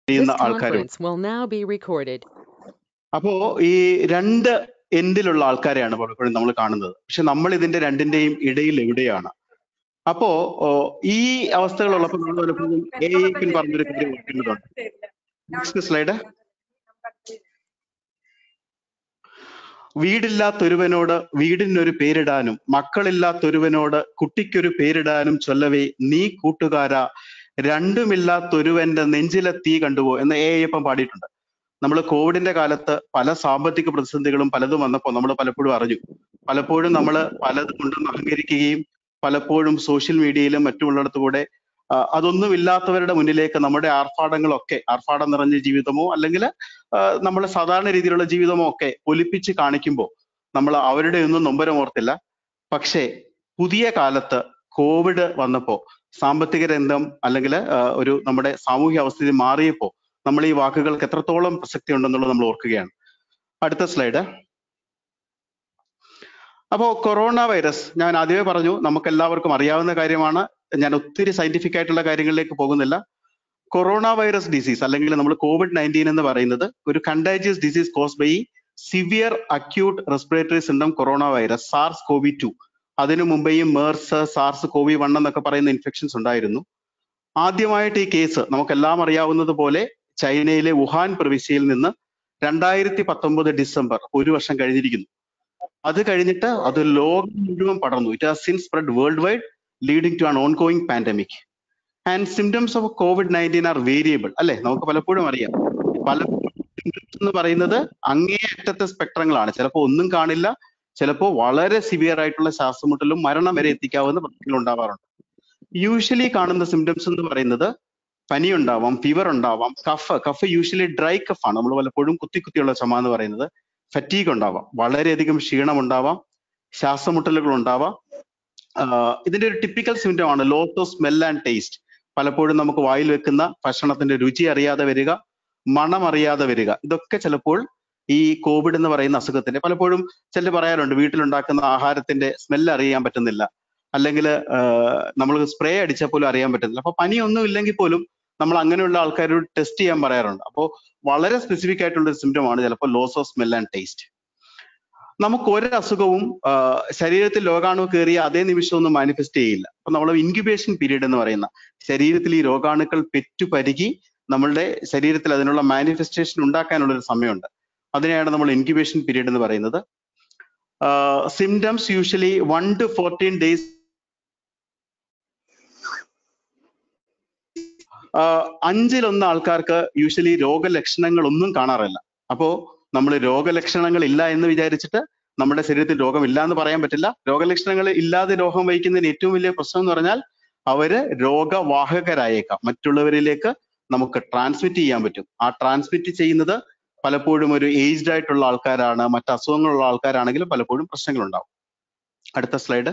ചെയ്യുന്ന This ആൾക്കാരും conference will now be recorded. അപ്പോ ഈ രണ്ട് എൻഡിലുള്ള ആൾക്കാരെയാണ് പലപ്പോഴും നമ്മൾ കാണുന്നത് പക്ഷെ നമ്മൾ ഇതിന്റെ രണ്ടിന്റെയും ഇടയിൽ എവിടെയാണ് അപ്പോ ഓ, ഈ അവസ്ഥകളുള്ളപ്പോൾ നമ്മൾ പലപ്പോഴും എ പിൻ പറഞ്ഞൊരു കാര്യം ഓർക്കേണ്ടതുണ്ട് നെക്സ്റ്റ് സ്ലൈഡ് വീടില്ലാത്തൊരുവനോട് വീടിനൊരു പേരിടാനും മക്കളില്ലാത്തൊരുവനോട് കുട്ടിക്കൊരു പേരിടാനും ചൊല്ലവേ നീ കൂട്ടുകാരാ രണ്ടുമില്ലാത്തൊരുവന്റെ നെഞ്ചിലെ തീ കണ്ടുപോ എന്ന് എ അയ്യപ്പൻ പാടിയിട്ടുണ്ട് നമ്മൾ കോവിഡിന്റെ കാലത്ത് പല സാമ്പത്തിക പ്രതിസന്ധികളും പലതും വന്നപ്പോൾ നമ്മൾ പലപ്പോഴും അറിഞ്ഞു പലപ്പോഴും നമ്മൾ പലതും കൊണ്ടും അഹങ്കരിക്കുകയും പലപ്പോഴും സോഷ്യൽ മീഡിയയിലും മറ്റുള്ളിടത്തു കൂടെ ആ, അതൊന്നും ഇല്ലാത്തവരുടെ മുന്നിലേക്ക് നമ്മുടെ ആർഭാടങ്ങളൊക്കെ ആർഭാടം നിറഞ്ഞ ജീവിതമോ അല്ലെങ്കിൽ നമ്മൾ സാധാരണ രീതിയിലുള്ള ജീവിതമോ ഒക്കെ ഒലിപ്പിച്ച് കാണിക്കുമ്പോൾ നമ്മൾ അവരുടെ ഒന്നും നൊമ്പരമോർത്തില്ല പക്ഷേ പുതിയ കാലത്ത് കോവിഡ് വന്നപ്പോൾ സാമ്പത്തിക രംഗം അല്ലെങ്കിൽ ഒരു നമ്മുടെ സാമൂഹ്യ അവസ്ഥിതി മാറിയപ്പോൾ നമ്മൾ ഈ വാക്കുകൾക്ക് എത്രത്തോളം പ്രസക്തി ഉണ്ടെന്നുള്ളത് നമ്മൾ ഓർക്കുകയാണ് അടുത്ത സ്ലൈഡ് അപ്പോ കൊറോണ വൈറസ് ഞാൻ ആദ്യമേ പറഞ്ഞു നമുക്ക് എല്ലാവർക്കും അറിയാവുന്ന കാര്യമാണ് ഞാൻ ഒത്തിരി സയന്റിഫിക് ആയിട്ടുള്ള കാര്യങ്ങളിലേക്ക് പോകുന്നില്ല കൊറോണ വൈറസ് ഡിസീസ് അല്ലെങ്കിൽ നമ്മൾ കോവിഡ് നയൻറ്റീൻ എന്ന് പറയുന്നത് ഒരു contagious disease caused by severe acute respiratory syndrome corona virus SARS CoV two അതിനു മുമ്പേ ഈ മേഴ്സ് സാർസ് കോവി വൺ എന്നൊക്കെ പറയുന്ന ഇൻഫെക്ഷൻസ് ഉണ്ടായിരുന്നു ആദ്യമായിട്ട് ഈ കേസ് നമുക്കെല്ലാം അറിയാവുന്നത് പോലെ ചൈനയിലെ വുഹാൻ പ്രവിശ്യയിൽ നിന്ന് രണ്ടായിരത്തി പത്തൊമ്പത് ഡിസംബർ ഒരു വർഷം കഴിഞ്ഞിരിക്കുന്നു അത് കഴിഞ്ഞിട്ട് അത് ലോകം മുഴുവൻ പടർന്നു it has since spread world wide leading to an on going pandemic and symptoms of COVID nineteen are variable അല്ലെ നമുക്ക് പലപ്പോഴും അറിയാം പല symptoms എന്ന് പറയുന്നത് അങ്ങേയറ്റത്തെ സ്പെക്ട്രങ്ങളാണ് ചിലപ്പോൾ ഒന്നും കാണില്ല ചിലപ്പോൾ വളരെ സിവിയർ ആയിട്ടുള്ള ശ്വാസമുട്ടലും മരണം വരെ എത്തിക്കാവുന്ന പ്രശ്നങ്ങൾ ഉണ്ടാവാറുണ്ട് യൂഷ്വലി കാണുന്ന സിംറ്റംസ് എന്ന് പറയുന്നത് പനി ഉണ്ടാവാം ഫീവർ ഉണ്ടാവാം cough cough usually dry cough ആണ് നമ്മൾ പലപ്പോഴും കുത്തി കുത്തിയുള്ള ചുമ എന്ന് പറയുന്നത് ഫറ്റീഗ് ഉണ്ടാവാം വളരെയധികം ക്ഷീണം ഉണ്ടാവാം ശ്വാസമുട്ടലുകൾ ഉണ്ടാവാം ആഹ് ഇതിന്റെ ഒരു ടിപ്പിക്കൽ സിംറ്റം ആണ് loss of smell and taste പലപ്പോഴും നമുക്ക് വായിൽ വെക്കുന്ന ഭക്ഷണത്തിന്റെ രുചി അറിയാതെ വരിക മണം അറിയാതെ വരിക ഇതൊക്കെ ചിലപ്പോൾ ഈ കോവിഡ് എന്ന് പറയുന്ന അസുഖത്തിന്റെ പലപ്പോഴും ചിലർ പറയാറുണ്ട് വീട്ടിലുണ്ടാക്കുന്ന ആഹാരത്തിന്റെ സ്മെല്ല് അറിയാൻ പറ്റുന്നില്ല അല്ലെങ്കിൽ നമ്മൾ സ്പ്രേ അടിച്ചാൽ പോലും അറിയാൻ പറ്റുന്നില്ല അപ്പൊ പനിയൊന്നും ഇല്ലെങ്കിൽ പോലും നമ്മൾ അങ്ങനെയുള്ള ആൾക്കാരോട് ടെസ്റ്റ് ചെയ്യാൻ പറയാറുണ്ട് അപ്പോൾ വളരെ സ്പെസിഫിക് ആയിട്ടുള്ള ഒരു സിംറ്റം ആണ് ചിലപ്പോൾ loss of smell and taste നമുക്ക് ഒരു അസുഖവും ആ, ശരീരത്തിൽ രോഗാണു കയറിയ അതേ നിമിഷം ഒന്നും മാനിഫെസ്റ്റ് ചെയ്യില്ല അപ്പൊ നമ്മൾ ഇൻക്യുബേഷൻ പീരീഡ് എന്ന് പറയുന്ന ശരീരത്തിൽ ഈ രോഗാണുക്കൾ പെറ്റുപരുകി നമ്മളുടെ ശരീരത്തിൽ അതിനുള്ള മാനിഫെസ്റ്റേഷൻ ഉണ്ടാക്കാനുള്ള ഒരു സമയമുണ്ട് അതിനെയാണ് നമ്മൾ ഇൻക്യുബേഷൻ പീരീഡ് എന്ന് പറയുന്നത് symptoms usually one to fourteen days അഞ്ചിലൊന്ന് ആൾക്കാർക്ക് യൂഷ്വലി രോഗലക്ഷണങ്ങൾ ഒന്നും കാണാറില്ല അപ്പോ നമ്മൾ രോഗലക്ഷണങ്ങൾ ഇല്ല എന്ന് വിചാരിച്ചിട്ട് നമ്മുടെ ശരീരത്തിൽ രോഗമില്ല എന്ന് പറയാൻ പറ്റില്ല രോഗലക്ഷണങ്ങൾ ഇല്ലാതെ രോഗം വഹിക്കുന്നതിന് ഏറ്റവും വലിയ പ്രശ്നം എന്ന് പറഞ്ഞാൽ അവര് രോഗവാഹകരായേക്കാം മറ്റുള്ളവരിലേക്ക് നമുക്ക് ട്രാൻസ്മിറ്റ് ചെയ്യാൻ പറ്റും ആ ട്രാൻസ്മിറ്റ് ചെയ്യുന്നത് പലപ്പോഴും ഒരു ഏജ്ഡ് ആയിട്ടുള്ള ആൾക്കാരാണ് മറ്റ് അസുഖങ്ങളുള്ള ആൾക്കാരാണെങ്കിലും പലപ്പോഴും പ്രശ്നങ്ങൾ ഉണ്ടാവും അടുത്ത സ്ലൈഡ്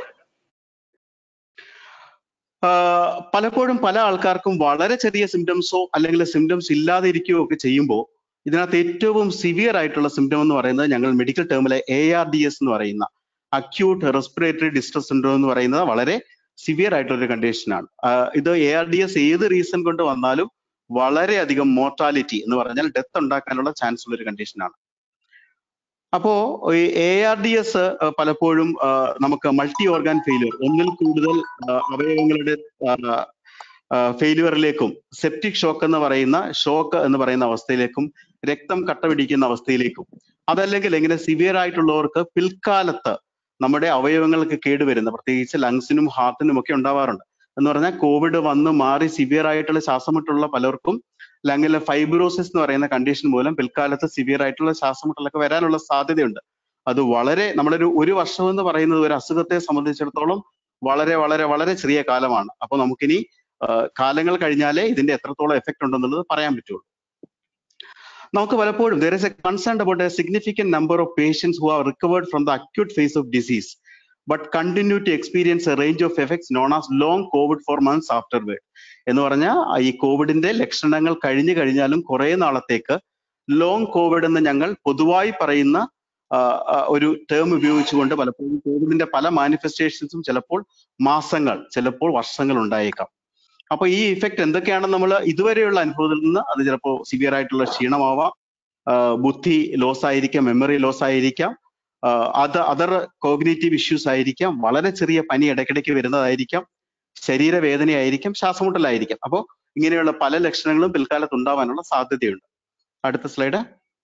പലപ്പോഴും പല ആൾക്കാർക്കും വളരെ ചെറിയ സിംറ്റംസോ അല്ലെങ്കിൽ സിംറ്റംസ് ഇല്ലാതെ ഇരിക്കുകയോ ഒക്കെ ചെയ്യുമ്പോൾ ഇതിനകത്ത് ഏറ്റവും സിവിയർ ആയിട്ടുള്ള സിംറ്റം എന്ന് പറയുന്നത് ഞങ്ങൾ മെഡിക്കൽ ടേമിലെ എ ആർ ഡി എസ് എന്ന് പറയുന്ന അക്യൂട്ട് റെസ്പിറേറ്ററി ഡിസ്ട്രസ് സിൻഡ്രോം എന്ന് പറയുന്നത് വളരെ സിവിയർ ആയിട്ടുള്ള ഒരു കണ്ടീഷനാണ് ഇത് എ ആർ ഡി എസ് ഏത് റീസൺ കൊണ്ട് വന്നാലും വളരെയധികം മോർട്ടാലിറ്റി എന്ന് പറഞ്ഞാൽ ഡെത്ത് ഉണ്ടാക്കാനുള്ള ചാൻസ് ഉള്ള ഒരു കണ്ടീഷനാണ് അപ്പോ ഈ എ ആർ ഡി എസ് പലപ്പോഴും ആ, നമുക്ക് മൾട്ടി ഓർഗാൻ ഫെയിലിയർ ഒന്നിൽ കൂടുതൽ ആ, അവയവങ്ങളുടെ ഫെയിലിയറിലേക്കും സെപ്റ്റിക് ഷോക്ക് എന്ന് പറയുന്ന ഷോക്ക് എന്ന് പറയുന്ന അവസ്ഥയിലേക്കും രക്തം കട്ട പിടിക്കുന്ന അവസ്ഥയിലേക്കും അതല്ലെങ്കിൽ എങ്ങനെ സിവിയർ ആയിട്ടുള്ളവർക്ക് പിൽക്കാലത്ത് നമ്മുടെ അവയവങ്ങൾക്ക് കേടുവരുന്ന പ്രത്യേകിച്ച് ലങ്സിനും ഹാർട്ടിനും ഒക്കെ ഉണ്ടാവാറുണ്ട് എന്ന് പറഞ്ഞാൽ കോവിഡ് വന്ന് മാറി സിവിയർ ആയിട്ടുള്ള ശ്വാസമുട്ടുള്ള പലർക്കും ലങ്ങിലെ ഫൈബ്രോസിസ് എന്ന് പറയുന്ന കണ്ടീഷൻ മൂലം പിൽക്കാലത്ത് സിവിയർ ആയിട്ടുള്ള ശ്വാസമുട്ടലൊക്കെ വരാനുള്ള സാധ്യതയുണ്ട് അത് വളരെ നമ്മളൊരു ഒരു വർഷം എന്ന് പറയുന്നത് ഒരു അസുഖത്തെ സംബന്ധിച്ചിടത്തോളം വളരെ വളരെ വളരെ ചെറിയ കാലമാണ് അപ്പൊ നമുക്കിനി ആ, കാലങ്ങൾ കഴിഞ്ഞാലേ ഇതിന്റെ എത്രത്തോളം എഫക്ട് ഉണ്ടെന്നുള്ളത് പറയാൻ പറ്റുള്ളൂ നമുക്ക് പലപ്പോഴും there is a concern about a significant number of patients who have recovered from the acute phase of disease but continue to experience a range of effects known as long covid for months afterward എന്ന് പറഞ്ഞാൽ ഈ കോവിഡിന്റെ ലക്ഷണങ്ങൾ കഴിഞ്ഞു കഴിഞ്ഞാലും കുറെ നാളത്തേക്ക് long Covid എന്ന് ഞങ്ങൾ പൊതുവായി പറയുന്ന ആ, ആ, ഒരു ടേം ഉപയോഗിച്ചുകൊണ്ട് പലപ്പോഴും കോവിഡിന്റെ പല മാനിഫെസ്റ്റേഷൻസും ചിലപ്പോൾ മാസങ്ങൾ ചിലപ്പോൾ വർഷങ്ങൾ ഉണ്ടായേക്കാം അപ്പൊ ഈ ഇഫക്റ്റ് എന്തൊക്കെയാണെന്ന് നമ്മൾ ഇതുവരെയുള്ള അനുഭവത്തിൽ നിന്ന് അത് ചിലപ്പോൾ സിവിയർ ആയിട്ടുള്ള ക്ഷീണമാവാം ആ, ബുദ്ധി ലോസ് ആയിരിക്കാം മെമ്മറി ലോസ് ആയിരിക്കാം അത് അതർ കോഗ്നേറ്റീവ് ഇഷ്യൂസ് ആയിരിക്കാം വളരെ ചെറിയ പനി ഇടയ്ക്കിടയ്ക്ക് വരുന്നതായിരിക്കാം ശരീരവേദനയായിരിക്കാം ശ്വാസമുട്ടലായിരിക്കാം അപ്പോൾ ഇങ്ങനെയുള്ള പല ലക്ഷണങ്ങളും പിൽക്കാലത്ത് ഉണ്ടാവാനുള്ള സാധ്യതയുണ്ട് അടുത്ത സ്ലൈഡ്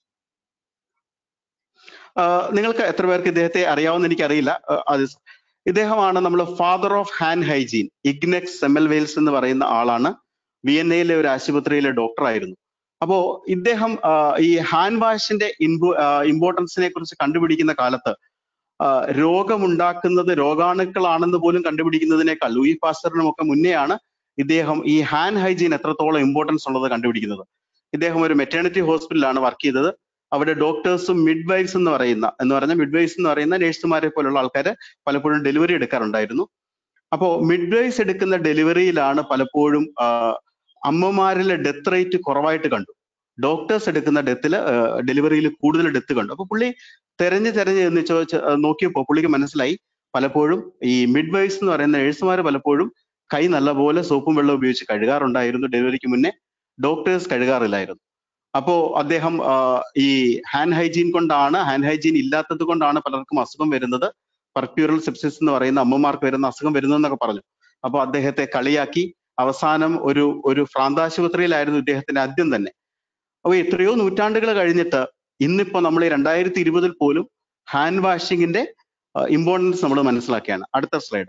നിങ്ങൾക്ക് എത്ര പേർക്ക് ഇദ്ദേഹത്തെ അറിയാവുന്ന എനിക്കറിയില്ല ആ, അത് ഇദ്ദേഹമാണ് നമ്മൾ father of hand hygiene Ignaz Semmelweis എന്ന് പറയുന്ന ആളാണ് വിയന്നയിലെ ഒരു ആശുപത്രിയിലെ ഡോക്ടർ ആയിരുന്നു അപ്പോ ഇദ്ദേഹം ആ, ഈ ഹാൻഡ് വാഷിന്റെ ഇമ്പോ ഇമ്പോർട്ടൻസിനെ കുറിച്ച് കണ്ടുപിടിക്കുന്ന കാലത്ത് ആ, രോഗമുണ്ടാക്കുന്നത് രോഗാണുക്കളാണെന്ന് പോലും കണ്ടുപിടിക്കുന്നതിനേക്കാൾ ലൂയി പാസ്റ്ററിനും ഒക്കെ മുന്നെയാണ് ഇദ്ദേഹം ഈ ഹാൻഡ് ഹൈജീൻ എത്രത്തോളം ഇമ്പോർട്ടൻസ് ഉള്ളത് കണ്ടുപിടിക്കുന്നത് ഇദ്ദേഹം ഒരു മെറ്റേണിറ്റി ഹോസ്പിറ്റലിലാണ് വർക്ക് ചെയ്തത് അവിടെ ഡോക്ടേഴ്സും മിഡ് വൈഫ്സ് എന്ന് പറയുന്ന എന്ന് പറഞ്ഞാൽ മിഡ് വൈഫ്സ് എന്ന് പറയുന്ന നഴ്സുമാരെ പോലുള്ള ആൾക്കാർ പലപ്പോഴും ഡെലിവറി എടുക്കാറുണ്ടായിരുന്നു അപ്പോ മിഡ് വൈസ് എടുക്കുന്ന ഡെലിവറിയിലാണ് പലപ്പോഴും ആ, അമ്മമാരിലെ ഡെത്ത് റേറ്റ് കുറവായിട്ട് കണ്ടു ഡോക്ടേഴ്സ് എടുക്കുന്ന ഡെത്തിൽ ഡെലിവറിയിൽ കൂടുതൽ ഡെത്ത് കണ്ടു അപ്പൊ പുള്ളി തെരഞ്ഞ് തെരഞ്ഞ് എന്ന് ചോദിച്ച് ആ, നോക്കിയപ്പോൾ പുള്ളിക്ക് മനസ്സിലായി പലപ്പോഴും ഈ മിഡ് വൈസ് എന്ന് പറയുന്ന നഴ്സുമാർ പലപ്പോഴും കൈ നല്ലപോലെ സോപ്പും വെള്ളം ഉപയോഗിച്ച് കഴുകാറുണ്ടായിരുന്നു ഡെലിവറിക്ക് മുന്നേ ഡോക്ടേഴ്സ് കഴുകാറില്ലായിരുന്നു അപ്പോ അദ്ദേഹം ആ, ഈ ഹാൻഡ് ഹൈജീൻ കൊണ്ടാണ് ഹാൻഡ് ഹൈജീൻ ഇല്ലാത്തത് കൊണ്ടാണ് പലർക്കും അസുഖം വരുന്നത് പർപ്യൂറൽ സെപ്സിസ് എന്ന് പറയുന്ന അമ്മമാർക്ക് വരുന്ന അസുഖം വരുന്നതെന്നൊക്കെ പറഞ്ഞു അപ്പൊ അദ്ദേഹത്തെ കളിയാക്കി അവസാനം ഒരു ഒരു ഭ്രാന്താശുപത്രിയിലായിരുന്നു ഇദ്ദേഹത്തിന്റെ ആദ്യം തന്നെ അപ്പൊ എത്രയോ നൂറ്റാണ്ടുകൾ കഴിഞ്ഞിട്ട് ഇന്നിപ്പോ നമ്മൾ ഈ രണ്ടായിരത്തി ഇരുപതിൽ പോലും ഹാൻഡ് വാഷിങ്ങിന്റെ ഇമ്പോർട്ടൻസ് നമ്മൾ മനസ്സിലാക്കിയാണ് അടുത്ത സ്ലൈഡ്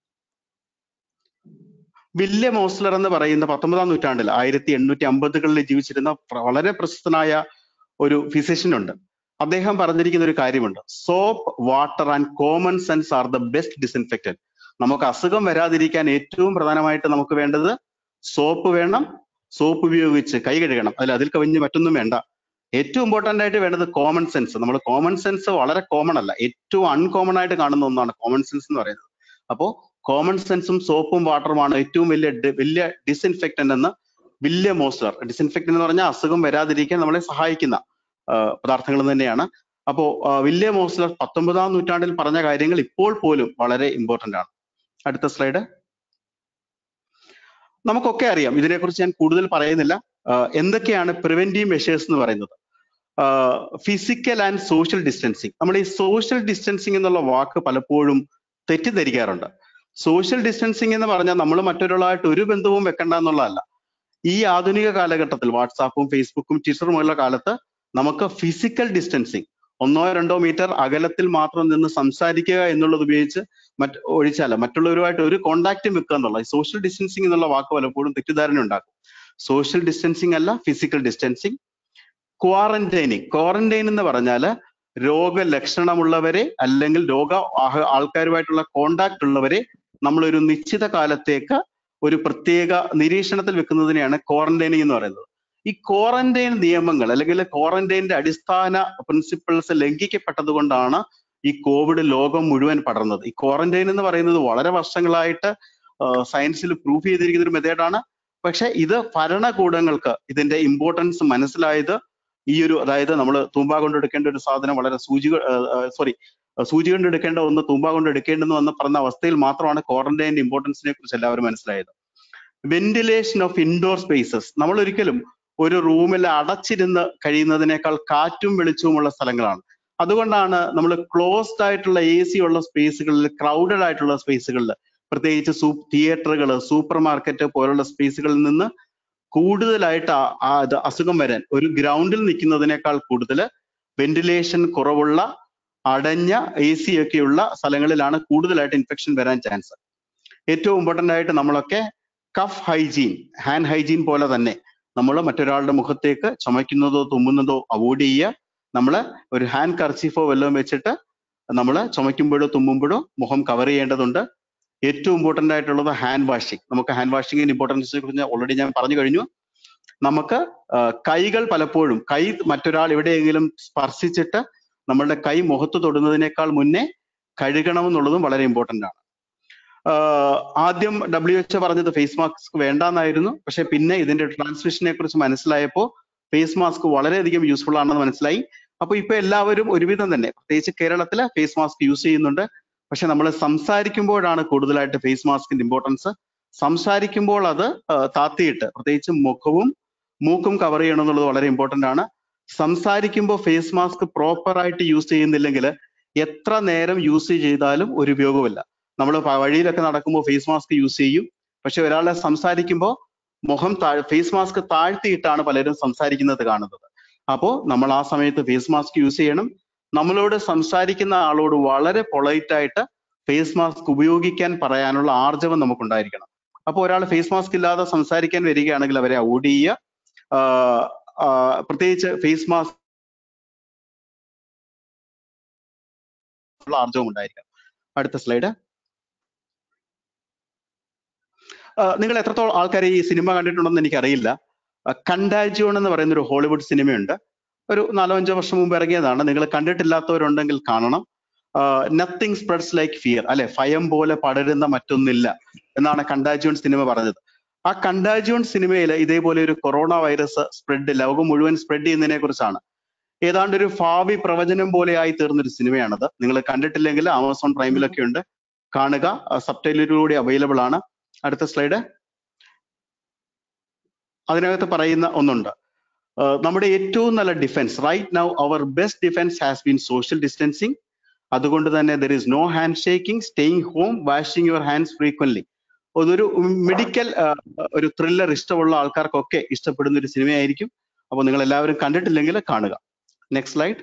വില്യം ഓസ്ലർ എന്ന് പറയുന്ന പത്തൊമ്പതാം നൂറ്റാണ്ടിൽ ആയിരത്തി എണ്ണൂറ്റി അമ്പതുകളിൽ ജീവിച്ചിരുന്ന പ്ര- വളരെ പ്രശസ്തനായ ഒരു ഫിസിഷ്യൻ ഉണ്ട് അദ്ദേഹം പറഞ്ഞിരിക്കുന്ന ഒരു കാര്യമുണ്ട് soap water and common sense are the best disinfectant നമുക്ക് അസുഖം വരാതിരിക്കാൻ ഏറ്റവും പ്രധാനമായിട്ട് നമുക്ക് വേണ്ടത് സോപ്പ് വേണം സോപ്പ് ഉപയോഗിച്ച് കൈ കഴുകണം അതിൽ അതിൽ കവിഞ്ഞ് മറ്റൊന്നും വേണ്ട ഏറ്റവും ഇമ്പോർട്ടന്റ് ആയിട്ട് വേണ്ടത് കോമൺ സെൻസ് നമ്മൾ കോമൺ സെൻസ് വളരെ കോമൺ അല്ല ഏറ്റവും അൺകോമൺ ആയിട്ട് കാണുന്ന ഒന്നാണ് കോമൺ സെൻസ് എന്ന് പറയുന്നത് അപ്പോ കോമൺ സെൻസും സോപ്പും വാട്ടറുമാണ് ഏറ്റവും വലിയ ഡി- വലിയ ഡിസിൻഫെക്റ്റന്റ് എന്ന് വില്യം മോസ്ലർ ഡിസിൻഫെക്റ്റന്റ് എന്ന് പറഞ്ഞാൽ അസുഖം വരാതിരിക്കാൻ നമ്മളെ സഹായിക്കുന്ന ആ, പദാർത്ഥങ്ങൾ തന്നെയാണ് അപ്പോ ആ, വില്യം മോസ്ലർ പത്തൊമ്പതാം നൂറ്റാണ്ടിൽ പറഞ്ഞ കാര്യങ്ങൾ ഇപ്പോൾ പോലും വളരെ ഇമ്പോർട്ടന്റ് ആണ് അടുത്ത സ്ലൈഡ് നമുക്കൊക്കെ അറിയാം ഇതിനെക്കുറിച്ച് ഞാൻ കൂടുതൽ പറയുന്നില്ല ആ, എന്തൊക്കെയാണ് പ്രിവെന്റീവ് മെഷേഴ്സ് എന്ന് പറയുന്നത് ഫിസിക്കൽ ആൻഡ് സോഷ്യൽ ഡിസ്റ്റൻസിങ് നമ്മൾ ഈ സോഷ്യൽ ഡിസ്റ്റൻസിങ് എന്നുള്ള വാക്ക് പലപ്പോഴും തെറ്റിദ്ധരിക്കാറുണ്ട് സോഷ്യൽ ഡിസ്റ്റൻസിങ് എന്ന് പറഞ്ഞാൽ നമ്മൾ മറ്റൊരാളായിട്ട് ഒരു ബന്ധവും വെക്കണ്ട എന്നുള്ളതല്ല ഈ ആധുനിക കാലഘട്ടത്തിൽ വാട്സാപ്പും ഫേസ്ബുക്കും ട്വിറ്ററും ഉള്ള കാലത്ത് നമുക്ക് ഫിസിക്കൽ ഡിസ്റ്റൻസിങ് ഒന്നോ രണ്ടോ മീറ്റർ അകലത്തിൽ മാത്രം നിന്ന് സംസാരിക്കുക എന്നുള്ളത് ഉപയോഗിച്ച് മറ്റ് ഒഴിച്ചാല മറ്റുള്ളവരുമായിട്ട് ഒരു കോണ്ടാക്റ്റും വെക്കുക എന്നുള്ള സോഷ്യൽ ഡിസ്റ്റൻസിങ് എന്നുള്ള വാക്ക് പലപ്പോഴും തെറ്റിദ്ധാരണ ഉണ്ടാക്കും സോഷ്യൽ ഡിസ്റ്റൻസിങ് അല്ല ഫിസിക്കൽ ഡിസ്റ്റൻസിങ് ക്വാറന്റൈനിങ് ക്വാറന്റൈൻ എന്ന് പറഞ്ഞാല് രോഗലക്ഷണമുള്ളവരെ അല്ലെങ്കിൽ രോഗ ആഹ- ആൾക്കാരുമായിട്ടുള്ള കോണ്ടാക്ട് ഉള്ളവരെ നമ്മൾ ഒരു നിശ്ചിത കാലത്തേക്ക് ഒരു പ്രത്യേക നിരീക്ഷണത്തിൽ വെക്കുന്നതിനെയാണ് ക്വാറന്റൈനിങ് എന്ന് പറയുന്നത് ഈ ക്വാറന്റൈൻ നിയമങ്ങൾ അല്ലെങ്കിൽ ക്വാറന്റൈനിന്റെ അടിസ്ഥാന പ്രിൻസിപ്പിൾസ് ലംഘിക്കപ്പെട്ടത് കൊണ്ടാണ് ഈ കോവിഡ് ലോകം മുഴുവൻ പടർന്നത് ഈ ക്വാറന്റൈൻ എന്ന് പറയുന്നത് വളരെ വർഷങ്ങളായിട്ട് സയൻസിൽ പ്രൂഫ് ചെയ്തിരിക്കുന്ന ഒരു മെത്തേഡാണ് പക്ഷെ ഇത് ഭരണകൂടങ്ങൾക്ക് ഇതിന്റെ ഇമ്പോർട്ടൻസ് മനസ്സിലായത് ഈ ഒരു അതായത് നമ്മൾ തൂമ്പ കൊണ്ട് എടുക്കേണ്ട ഒരു സാധനം വളരെ സൂചി സോറി സൂചി കൊണ്ട് എടുക്കേണ്ട ഒന്ന് തൂമ്പ കൊണ്ട് എടുക്കേണ്ടെന്ന് വന്ന് പറഞ്ഞ അവസ്ഥയിൽ മാത്രമാണ് ക്വാറന്റൈൻ്റെ ഇമ്പോർട്ടൻസിനെ കുറിച്ച് എല്ലാവരും മനസ്സിലായത് വെന്റിലേഷൻ ഓഫ് ഇൻഡോർ സ്പേസസ് നമ്മൾ ഒരിക്കലും ഒരു റൂമിൽ അടച്ചിരുന്ന് കഴിയുന്നതിനേക്കാൾ കാറ്റും വെളിച്ചവുമുള്ള സ്ഥലങ്ങളാണ് അതുകൊണ്ടാണ് നമ്മൾ ക്ലോസ്ഡ് ആയിട്ടുള്ള എ സി ഉള്ള സ്പേസുകളിൽ ക്രൗഡഡ് ആയിട്ടുള്ള സ്പേസുകളിൽ പ്രത്യേകിച്ച് സൂ തിയേറ്ററുകൾ സൂപ്പർ മാർക്കറ്റ് പോലുള്ള സ്പേസുകളിൽ നിന്ന് കൂടുതലായിട്ട് ആ- ആ ഇത് അസുഖം വരാൻ ഒരു ഗ്രൗണ്ടിൽ നിൽക്കുന്നതിനേക്കാൾ കൂടുതൽ വെന്റിലേഷൻ കുറവുള്ള അടഞ്ഞ എ സി ഒക്കെയുള്ള സ്ഥലങ്ങളിലാണ് കൂടുതലായിട്ട് ഇൻഫെക്ഷൻ വരാൻ ചാൻസ് ഏറ്റവും ഇമ്പോർട്ടന്റ് ആയിട്ട് നമ്മളൊക്കെ കഫ് ഹൈജീൻ ഹാൻഡ് ഹൈജീൻ പോലെ തന്നെ നമ്മൾ മറ്റൊരാളുടെ മുഖത്തേക്ക് ചുമയ്ക്കുന്നതോ തുമ്മുന്നതോ അവോയ്ഡ് ചെയ്യുക നമ്മൾ ഒരു ഹാൻഡ് കർച്ചീഫോ വല്ലതും വെച്ചിട്ട് നമ്മൾ ചുമയ്ക്കുമ്പോഴോ തുമ്മുമ്പോഴോ മുഖം കവർ ചെയ്യേണ്ടതുണ്ട് ഏറ്റവും ഇമ്പോർട്ടന്റ് ആയിട്ടുള്ളത് ഹാൻഡ് വാഷിംഗ് നമുക്ക് ഹാൻഡ് വാഷിങ്ങിന്റെ ഇമ്പോർട്ടൻസിനെ കുറിച്ച് ഓൾറെഡി ഞാൻ പറഞ്ഞു കഴിഞ്ഞു നമുക്ക് ആ, കൈകൾ പലപ്പോഴും കൈ മറ്റൊരാൾ എവിടെയെങ്കിലും സ്പർശിച്ചിട്ട് നമ്മളുടെ കൈ മുഖത്ത് തൊടുന്നതിനേക്കാൾ മുന്നേ കഴുകണമെന്നുള്ളതും വളരെ ഇമ്പോർട്ടന്റ് ആണ് ആഹ് ആദ്യം ഡബ്ല്യു എച്ച് പറഞ്ഞത് ഫേസ് മാസ്ക് വേണ്ടാന്നായിരുന്നു പക്ഷെ പിന്നെ ഇതിന്റെ ട്രാൻസ്മിഷനെ കുറിച്ച് മനസ്സിലായപ്പോൾ ഫേസ് മാസ്ക് വളരെയധികം യൂസ്ഫുൾ ആണെന്ന് മനസ്സിലായി അപ്പൊ ഇപ്പൊ എല്ലാവരും ഒരുവിധം തന്നെ പ്രത്യേകിച്ച് കേരളത്തില് ഫേസ് മാസ്ക് യൂസ് ചെയ്യുന്നുണ്ട് പക്ഷെ നമ്മൾ സംസാരിക്കുമ്പോഴാണ് കൂടുതലായിട്ട് ഫേസ് മാസ്കിന്റെ ഇമ്പോർട്ടൻസ് സംസാരിക്കുമ്പോൾ അത് ആ, താത്തിയിട്ട് പ്രത്യേകിച്ച് മുഖവും മൂക്കും കവർ ചെയ്യണം എന്നുള്ളത് വളരെ ഇമ്പോർട്ടന്റ് ആണ് സംസാരിക്കുമ്പോൾ ഫേസ് മാസ്ക് പ്രോപ്പർ ആയിട്ട് യൂസ് ചെയ്യുന്നില്ലെങ്കിൽ എത്ര നേരം യൂസ് ചെയ്താലും ഒരു ഉപയോഗമില്ല നമ്മൾ വഴിയിലൊക്കെ നടക്കുമ്പോൾ ഫേസ് മാസ്ക് യൂസ് ചെയ്യും പക്ഷെ ഒരാളെ സംസാരിക്കുമ്പോൾ മുഖം താഴ് ഫേസ് മാസ്ക് താഴ്ത്തിയിട്ടാണ് പലരും സംസാരിക്കുന്നത് കാണുന്നത് അപ്പോൾ നമ്മൾ ആ സമയത്ത് ഫേസ് മാസ്ക് യൂസ് ചെയ്യണം നമ്മളോട് സംസാരിക്കുന്ന ആളോട് വളരെ പൊളൈറ്റ് ആയിട്ട് ഫേസ് മാസ്ക് ഉപയോഗിക്കാൻ പറയാനുള്ള ആർജവം നമുക്കുണ്ടായിരിക്കണം അപ്പോൾ ഒരാൾ ഫേസ് മാസ്ക് ഇല്ലാതെ സംസാരിക്കാൻ വരികയാണെങ്കിൽ അവരെ അവോയ്ഡ് ചെയ്യുക ആഹ് ആഹ് പ്രത്യേകിച്ച് ഫേസ് മാസ്ക് ആർജവം ഉണ്ടായിരിക്കണം അടുത്ത സ്ലൈഡ് നിങ്ങൾ എത്രത്തോളം ആൾക്കാർ ഈ സിനിമ കണ്ടിട്ടുണ്ടെന്ന് എനിക്കറിയില്ല കണ്ടാജിയോൺ എന്ന് പറയുന്ന ഒരു ഹോളിവുഡ് സിനിമയുണ്ട് ഒരു നാലോ അഞ്ചോ വർഷം മുമ്പ് ഇറങ്ങിയതാണ് നിങ്ങൾ കണ്ടിട്ടില്ലാത്തവരുണ്ടെങ്കിൽ കാണണം നത്തിങ് സ്പ്രെഡ്സ് ലൈക്ക് ഫിയർ അല്ലെ ഭയം പോലെ പടരുന്ന മറ്റൊന്നില്ല എന്നാണ് കണ്ടാജിയോൺ സിനിമ പറഞ്ഞത് ആ കണ്ടാജിയോൺ സിനിമയിൽ ഇതേപോലെ ഒരു കൊറോണ വൈറസ് സ്പ്രെഡ് ലോകം മുഴുവൻ സ്പ്രെഡ് ചെയ്യുന്നതിനെ കുറിച്ചാണ് ഏതാണ്ട് ഒരു ഭാവി പ്രവചനം പോലെ ആയി തീർന്ന ഒരു സിനിമയാണത് നിങ്ങൾ കണ്ടിട്ടില്ലെങ്കിൽ ആമസോൺ പ്രൈമിലൊക്കെ ഉണ്ട് കാണുക സബ്ടൈറ്റിലൂടെ അവൈലബിൾ ആണ് അടുത്ത സ്ലൈഡ് അതിനകത്ത് പറയുന്ന ഒന്നുണ്ട് ആഹ് നമ്മുടെ ഏറ്റവും നല്ല defence right now our best defence has been social distancing അതുകൊണ്ട് തന്നെ there is no hand shaking staying home washing your hands frequently അതൊരു മെഡിക്കൽ ഒരു ത്രില്ലർ ഇഷ്ടമുള്ള ആൾക്കാർക്കൊക്കെ ഇഷ്ടപ്പെടുന്ന ഒരു സിനിമയായിരിക്കും അപ്പോൾ നിങ്ങൾ എല്ലാവരും കണ്ടിട്ടില്ലെങ്കിൽ കാണുക നെക്സ്റ്റ് സ്ലൈഡ്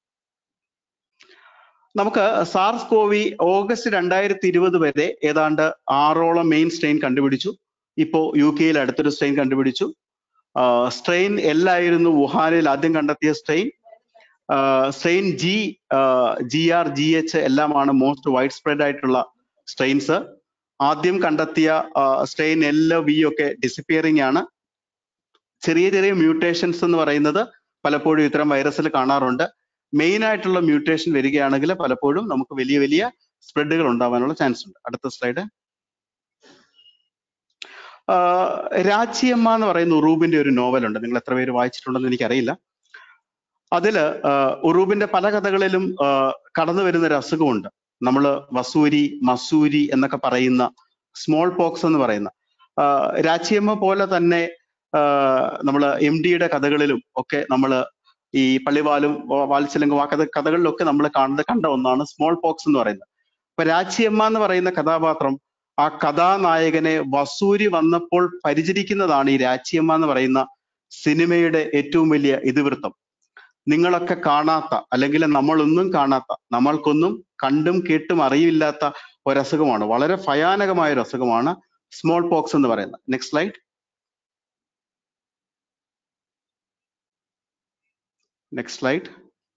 നമുക്ക് സാർസ് കോവി ഓഗസ്റ്റ് രണ്ടായിരത്തി ഇരുപത് വരെ ഏതാണ്ട് ആറോളം മെയിൻ സ്ട്രെയിൻ കണ്ടുപിടിച്ചു ഇപ്പോ യു കെയിൽ അടുത്തൊരു സ്ട്രെയിൻ കണ്ടുപിടിച്ചു സ്ട്രെയിൻ എല്ലായിരുന്നു വുഹാനിൽ ആദ്യം കണ്ടെത്തിയ strain strain G G R G H എല്ലാമാണ് മോസ്റ്റ് വൈഡ് സ്പ്രെഡ് ആയിട്ടുള്ള സ്ട്രെയിൻസ് ആദ്യം കണ്ടെത്തിയ സ്ട്രെയിൻ എൽ വി ഒക്കെ ഡിസിപ്പിയറിംഗ് ആണ് ചെറിയ ചെറിയ മ്യൂട്ടേഷൻസ് എന്ന് പറയുന്നത് പലപ്പോഴും ഇത്തരം വൈറസിൽ കാണാറുണ്ട് മെയിൻ ആയിട്ടുള്ള മ്യൂട്ടേഷൻ വരികയാണെങ്കിൽ പലപ്പോഴും നമുക്ക് വലിയ വലിയ സ്പ്രെഡുകൾ ഉണ്ടാവാനുള്ള ചാൻസ് ഉണ്ട് അടുത്ത സ്ലൈഡ് രാച്ചിയമ്മ എന്ന് പറയുന്ന ഉറൂബിന്റെ ഒരു നോവലുണ്ട് നിങ്ങൾ എത്ര പേര് വായിച്ചിട്ടുണ്ടെന്ന് എനിക്കറിയില്ല അതില് ആഹ് ഉറൂബിന്റെ പല കഥകളിലും ആഹ് കടന്നു വരുന്ന ഒരു അസുഖമുണ്ട് നമ്മൾ വസൂരി മസൂരി എന്നൊക്കെ പറയുന്ന സ്മോൾ പോക്സ് എന്ന് പറയുന്ന ആഹ് രാച്ചിയമ്മ പോലെ തന്നെ നമ്മൾ എം ഡിയുടെ കഥകളിലും ഒക്കെ നമ്മൾ ഈ പള്ളിവാലും വാ- വാത്സല്യങ്കും ആ കഥ കഥകളിലൊക്കെ നമ്മൾ കാണുന്നത് കണ്ട ഒന്നാണ് സ്മോൾ പോക്സ് എന്ന് പറയുന്നത് അപ്പൊ രാച്ചിയമ്മ എന്ന് പറയുന്ന കഥാപാത്രം ആ കഥാനായകനെ വസൂരി വന്നപ്പോൾ പരിചരിക്കുന്നതാണ് ഈ രാച്ചിയമ്മ എന്ന് പറയുന്ന സിനിമയുടെ ഏറ്റവും വലിയ ഇതിവൃത്തം നിങ്ങളൊക്കെ കാണാത്ത അല്ലെങ്കിൽ നമ്മളൊന്നും കാണാത്ത നമ്മൾക്കൊന്നും കണ്ടും കേട്ടും അറിയില്ലാത്ത ഒരസുഖമാണ് വളരെ ഭയാനകമായ ഒരു അസുഖമാണ് സ്മോൾ പോക്സ് എന്ന് പറയുന്നത് നെക്സ്റ്റ് സ്ലൈഡ് നെക്സ്റ്റ് സ്ലൈഡ്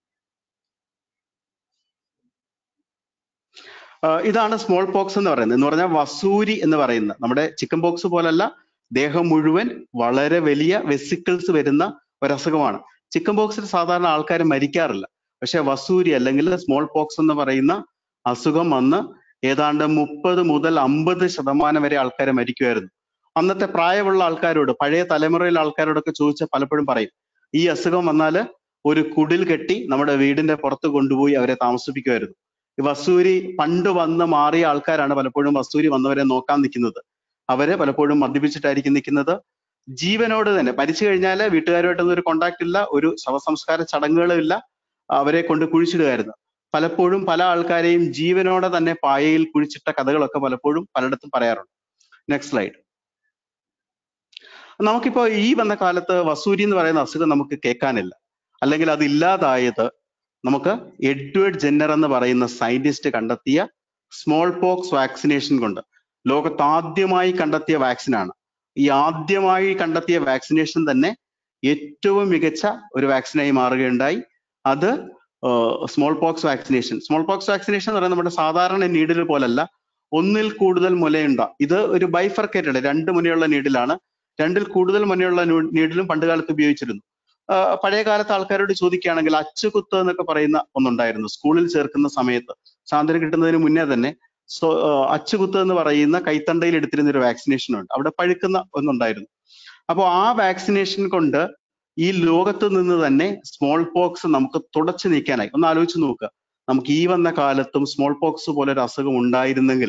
ഇതാണ് സ്മോൾ പോക്സ് എന്ന് പറയുന്നത് എന്ന് പറഞ്ഞാൽ വസൂരി എന്ന് പറയുന്ന നമ്മുടെ ചിക്കൻ പോക്സ് പോലല്ല ദേഹം മുഴുവൻ വളരെ വലിയ വെസിക്കിൾസ് വരുന്ന ഒരസുഖമാണ് ചിക്കൻ പോക്സിൽ സാധാരണ ആൾക്കാർ മരിക്കാറില്ല പക്ഷെ വസൂരി അല്ലെങ്കിൽ സ്മോൾ പോക്സ് എന്ന് പറയുന്ന അസുഖം വന്ന് ഏതാണ്ട് മുപ്പത് മുതൽ അമ്പത് ശതമാനം വരെ ആൾക്കാർ മരിക്കുമായിരുന്നു അന്നത്തെ പ്രായമുള്ള ആൾക്കാരോട് പഴയ തലമുറയിലെ ആൾക്കാരോടൊക്കെ ചോദിച്ചാൽ പലപ്പോഴും പറയും ഈ അസുഖം വന്നാല് ഒരു കുടിൽ കെട്ടി നമ്മുടെ വീടിന്റെ പുറത്ത് കൊണ്ടുപോയി അവരെ താമസിപ്പിക്കുമായിരുന്നു ഈ വസൂരി പണ്ട് വന്ന് മാറിയ ആൾക്കാരാണ് പലപ്പോഴും വസൂരി വന്നവരെ നോക്കാൻ നിൽക്കുന്നത് അവര് പലപ്പോഴും മദ്യപിച്ചിട്ടായിരിക്കും നിൽക്കുന്നത് ജീവനോട് തന്നെ മരിച്ചു കഴിഞ്ഞാൽ വീട്ടുകാരുമായിട്ടൊന്നും ഒരു കോണ്ടാക്ട് ഇല്ല ഒരു ശവസംസ്കാര ചടങ്ങുകളും ഇല്ല അവരെ കൊണ്ട് കുഴിച്ചിടുകയായിരുന്നു പലപ്പോഴും പല ആൾക്കാരെയും ജീവനോടെ തന്നെ പായയിൽ കുഴിച്ചിട്ട കഥകളൊക്കെ പലപ്പോഴും പലയിടത്തും പറയാറുണ്ട് നെക്സ്റ്റ് സ്ലൈഡ് നമുക്കിപ്പോ ഈ വന്ന കാലത്ത് വസൂരി എന്ന് പറയുന്ന അസുഖം നമുക്ക് കേൾക്കാനില്ല അല്ലെങ്കിൽ അത് ഇല്ലാതായത് നമുക്ക് എഡ്വേർഡ് ജെന്നർ എന്ന് പറയുന്ന സയന്റിസ്റ്റ് കണ്ടെത്തിയ സ്മോൾ പോക്സ് വാക്സിനേഷൻ കൊണ്ട് ലോകത്ത് ആദ്യമായി കണ്ടെത്തിയ വാക്സിനാണ് ഈ ആദ്യമായി കണ്ടെത്തിയ വാക്സിനേഷൻ തന്നെ ഏറ്റവും മികച്ച ഒരു വാക്സിനായി മാറുകയുണ്ടായി അത് smallpox vaccination smallpox vaccination എന്ന് പറയുന്നത് നമ്മുടെ സാധാരണ നീഡിൽ പോലല്ല ഒന്നിൽ കൂടുതൽ മുലയുണ്ട ഇത് ഒരു ബൈഫർക്കേറ്റഡ് രണ്ട് മുനയുള്ള നീഡിലാണ് രണ്ടിൽ കൂടുതൽ മുനയുള്ള നീഡിലും പണ്ട് കാലത്ത് ഉപയോഗിച്ചിരുന്നു ആഹ് പഴയ കാലത്ത് ആൾക്കാരോട് ചോദിക്കുകയാണെങ്കിൽ അച്ചുകുത്ത് എന്നൊക്കെ പറയുന്ന ഒന്നുണ്ടായിരുന്നു സ്കൂളിൽ ചേർക്കുന്ന സമയത്ത് സ്വാതന്ത്ര്യം കിട്ടുന്നതിന് മുന്നേ തന്നെ സോ അച്ചുകുത്ത് എന്ന് പറയുന്ന കൈത്തണ്ടയിൽ എടുത്തിരുന്ന ഒരു വാക്സിനേഷൻ ഉണ്ട് അവിടെ പഴുക്കുന്ന ഒന്നുണ്ടായിരുന്നു അപ്പോൾ ആ വാക്സിനേഷൻ കൊണ്ട് ഈ ലോകത്ത് നിന്ന് തന്നെ സ്മോൾ പോക്സ് നമുക്ക് തുടച്ചു നീക്കാനായി ഒന്ന് ആലോചിച്ച് നോക്കുക നമുക്ക് ഈ വന്ന കാലത്തും സ്മോൾ പോക്സ് പോലെ ഒരു അസുഖം ഉണ്ടായിരുന്നെങ്കിൽ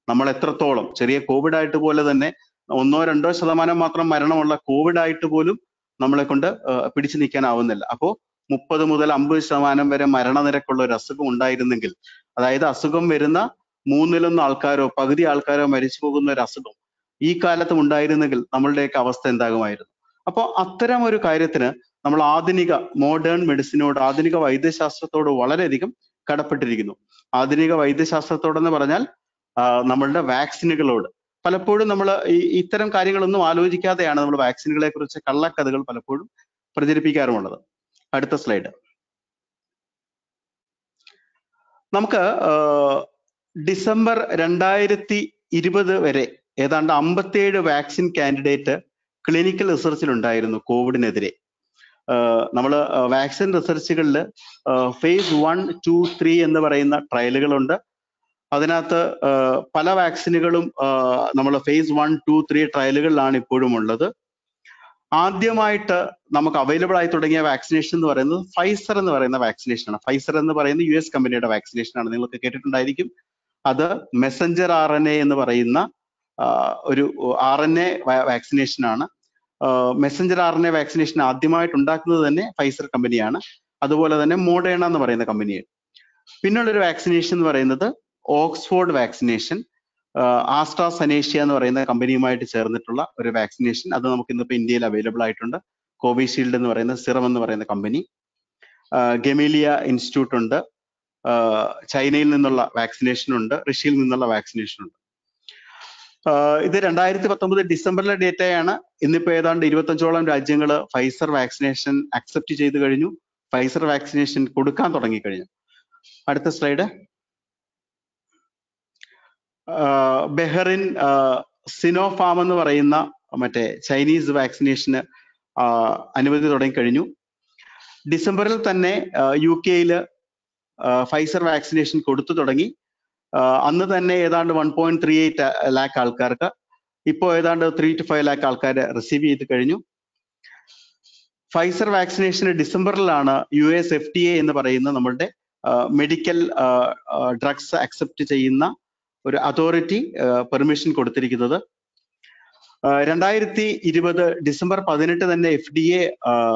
നമ്മൾ എത്രത്തോളം ചെറിയ കോവിഡ് ആയിട്ട് പോലെ തന്നെ ഒന്നോ രണ്ടോ ശതമാനം മാത്രം മരണമുള്ള കോവിഡ് ആയിട്ട് പോലും നമ്മളെ കൊണ്ട് ആഹ് പിടിച്ചു നിൽക്കാനാവുന്നില്ല അപ്പോ മുപ്പത് മുതൽ അമ്പത് ശതമാനം വരെ മരണനിരക്കുള്ള ഒരു അസുഖം ഉണ്ടായിരുന്നെങ്കിൽ അതായത് അസുഖം വരുന്ന മൂന്നിലൊന്ന് ആൾക്കാരോ പകുതി ആൾക്കാരോ മരിച്ചു പോകുന്ന ഒരു അസുഖം ഈ കാലത്തും ഉണ്ടായിരുന്നെങ്കിൽ നമ്മളുടെയൊക്കെ അവസ്ഥ എന്താകുമായിരുന്നു അപ്പോ അത്തരം ഒരു കാര്യത്തിന് നമ്മൾ ആധുനിക മോഡേൺ മെഡിസിനോട് ആധുനിക വൈദ്യശാസ്ത്രത്തോട് വളരെയധികം കടപ്പെട്ടിരിക്കുന്നു ആധുനിക വൈദ്യശാസ്ത്രത്തോടെന്ന് പറഞ്ഞാൽ ആ, നമ്മളുടെ വാക്സിനുകളോട് പലപ്പോഴും നമ്മൾ ഈ ഇത്തരം കാര്യങ്ങളൊന്നും ആലോചിക്കാതെയാണ് നമ്മൾ വാക്സിനുകളെ കുറിച്ച് കള്ളക്കഥകൾ പലപ്പോഴും പ്രചരിപ്പിക്കാറുമുള്ളത് അടുത്ത സ്ലൈഡ് നമുക്ക് ആ, ഡിസംബർ രണ്ടായിരത്തി ഇരുപത് വരെ ഏതാണ്ട് അമ്പത്തിയേഴ് വാക്സിൻ കാൻഡിഡേറ്റ് ക്ലിനിക്കൽ റിസർച്ചിൽ ഉണ്ടായിരുന്നു കോവിഡിനെതിരെ നമ്മൾ വാക്സിൻ റിസർച്ചുകളിൽ ഫേസ് വൺ ടു ത്രീ എന്ന് പറയുന്ന ട്രയലുകളുണ്ട് അതിനകത്ത് ആ, പല വാക്സിനുകളും നമ്മൾ ഫേസ് വൺ ടു ത്രീ ട്രയലുകളിലാണ് ഇപ്പോഴും ഉള്ളത് ആദ്യമായിട്ട് നമുക്ക് അവൈലബിൾ ആയി തുടങ്ങിയ വാക്സിനേഷൻ എന്ന് പറയുന്നത് ഫൈസർ എന്ന് പറയുന്ന വാക്സിനേഷൻ ആണ് ഫൈസർ എന്ന് പറയുന്ന യു എസ് കമ്പനിയുടെ വാക്സിനേഷൻ ആണ് നിങ്ങൾക്ക് കേട്ടിട്ടുണ്ടായിരിക്കും അത് മെസ്സഞ്ചർ ആർ എൻ എ എന്ന് പറയുന്ന ആ, ഒരു ആർ എൻ എ വാക്സിനേഷൻ ആണ് messenger R N A vaccination ആദ്യമായിട്ട് ഉണ്ടാക്കുന്നത് തന്നെ ഫൈസർ കമ്പനിയാണ് അതുപോലെ തന്നെ മോഡേണ എന്ന് പറയുന്ന കമ്പനിയാണ് പിന്നുള്ളൊരു വാക്സിനേഷൻ എന്ന് പറയുന്നത് ഓക്സ്ഫോർഡ് വാക്സിനേഷൻ ആസ്ട്രാസനേഷ്യ എന്ന് പറയുന്ന കമ്പനിയുമായിട്ട് ചേർന്നിട്ടുള്ള ഒരു വാക്സിനേഷൻ അത് നമുക്ക് ഇന്നിപ്പോൾ ഇന്ത്യയിൽ അവൈലബിൾ ആയിട്ടുണ്ട് കോവിഷീൽഡ് എന്ന് പറയുന്ന സിറം എന്ന് പറയുന്ന കമ്പനി ഗമീലിയ ഇൻസ്റ്റിറ്റ്യൂട്ട് ഉണ്ട് ആ, ചൈനയിൽ നിന്നുള്ള വാക്സിനേഷൻ ഉണ്ട് റഷ്യയിൽ നിന്നുള്ള വാക്സിനേഷൻ ഉണ്ട് ആ, ഇത് രണ്ടായിരത്തി പത്തൊമ്പത് ഡിസംബറിലെ ഡേറ്റയാണ് ഇന്നിപ്പോ ഏതാണ്ട് ഇരുപത്തഞ്ചോളം രാജ്യങ്ങൾ ഫൈസർ വാക്സിനേഷൻ അക്സെപ്റ്റ് ചെയ്ത് കഴിഞ്ഞു ഫൈസർ വാക്സിനേഷൻ കൊടുക്കാൻ തുടങ്ങി കഴിഞ്ഞു അടുത്ത സ്ലൈഡ് ബെഹറിൻ സിനോഫാം എന്ന് പറയുന്ന മറ്റേ ചൈനീസ് വാക്സിനേഷന് അനുമതി തുടങ്ങിക്കഴിഞ്ഞു ഡിസംബറിൽ തന്നെ യു കെയില് ഫൈസർ വാക്സിനേഷൻ കൊടുത്തു തുടങ്ങി ആ, അന്ന് തന്നെ ഏതാണ്ട് one point three eight lakh ആൾക്കാർക്ക് ഇപ്പോൾ ഏതാണ്ട് ത്രീ ടു ഫൈവ് ലാക്ക് ആൾക്കാർ റിസീവ് ചെയ്ത് കഴിഞ്ഞു ഫൈസർ വാക്സിനേഷന് ഡിസംബറിലാണ് U S F T A എന്ന് പറയുന്ന നമ്മളുടെ മെഡിക്കൽ ഡ്രഗ്സ് അക്സെപ്റ്റ് ചെയ്യുന്ന ഒരു അതോറിറ്റി പെർമിഷൻ കൊടുത്തിരിക്കുന്നത് ആ, രണ്ടായിരത്തി ഇരുപത് ഡിസംബർ പതിനെട്ട് തന്നെ എഫ് ഡി എ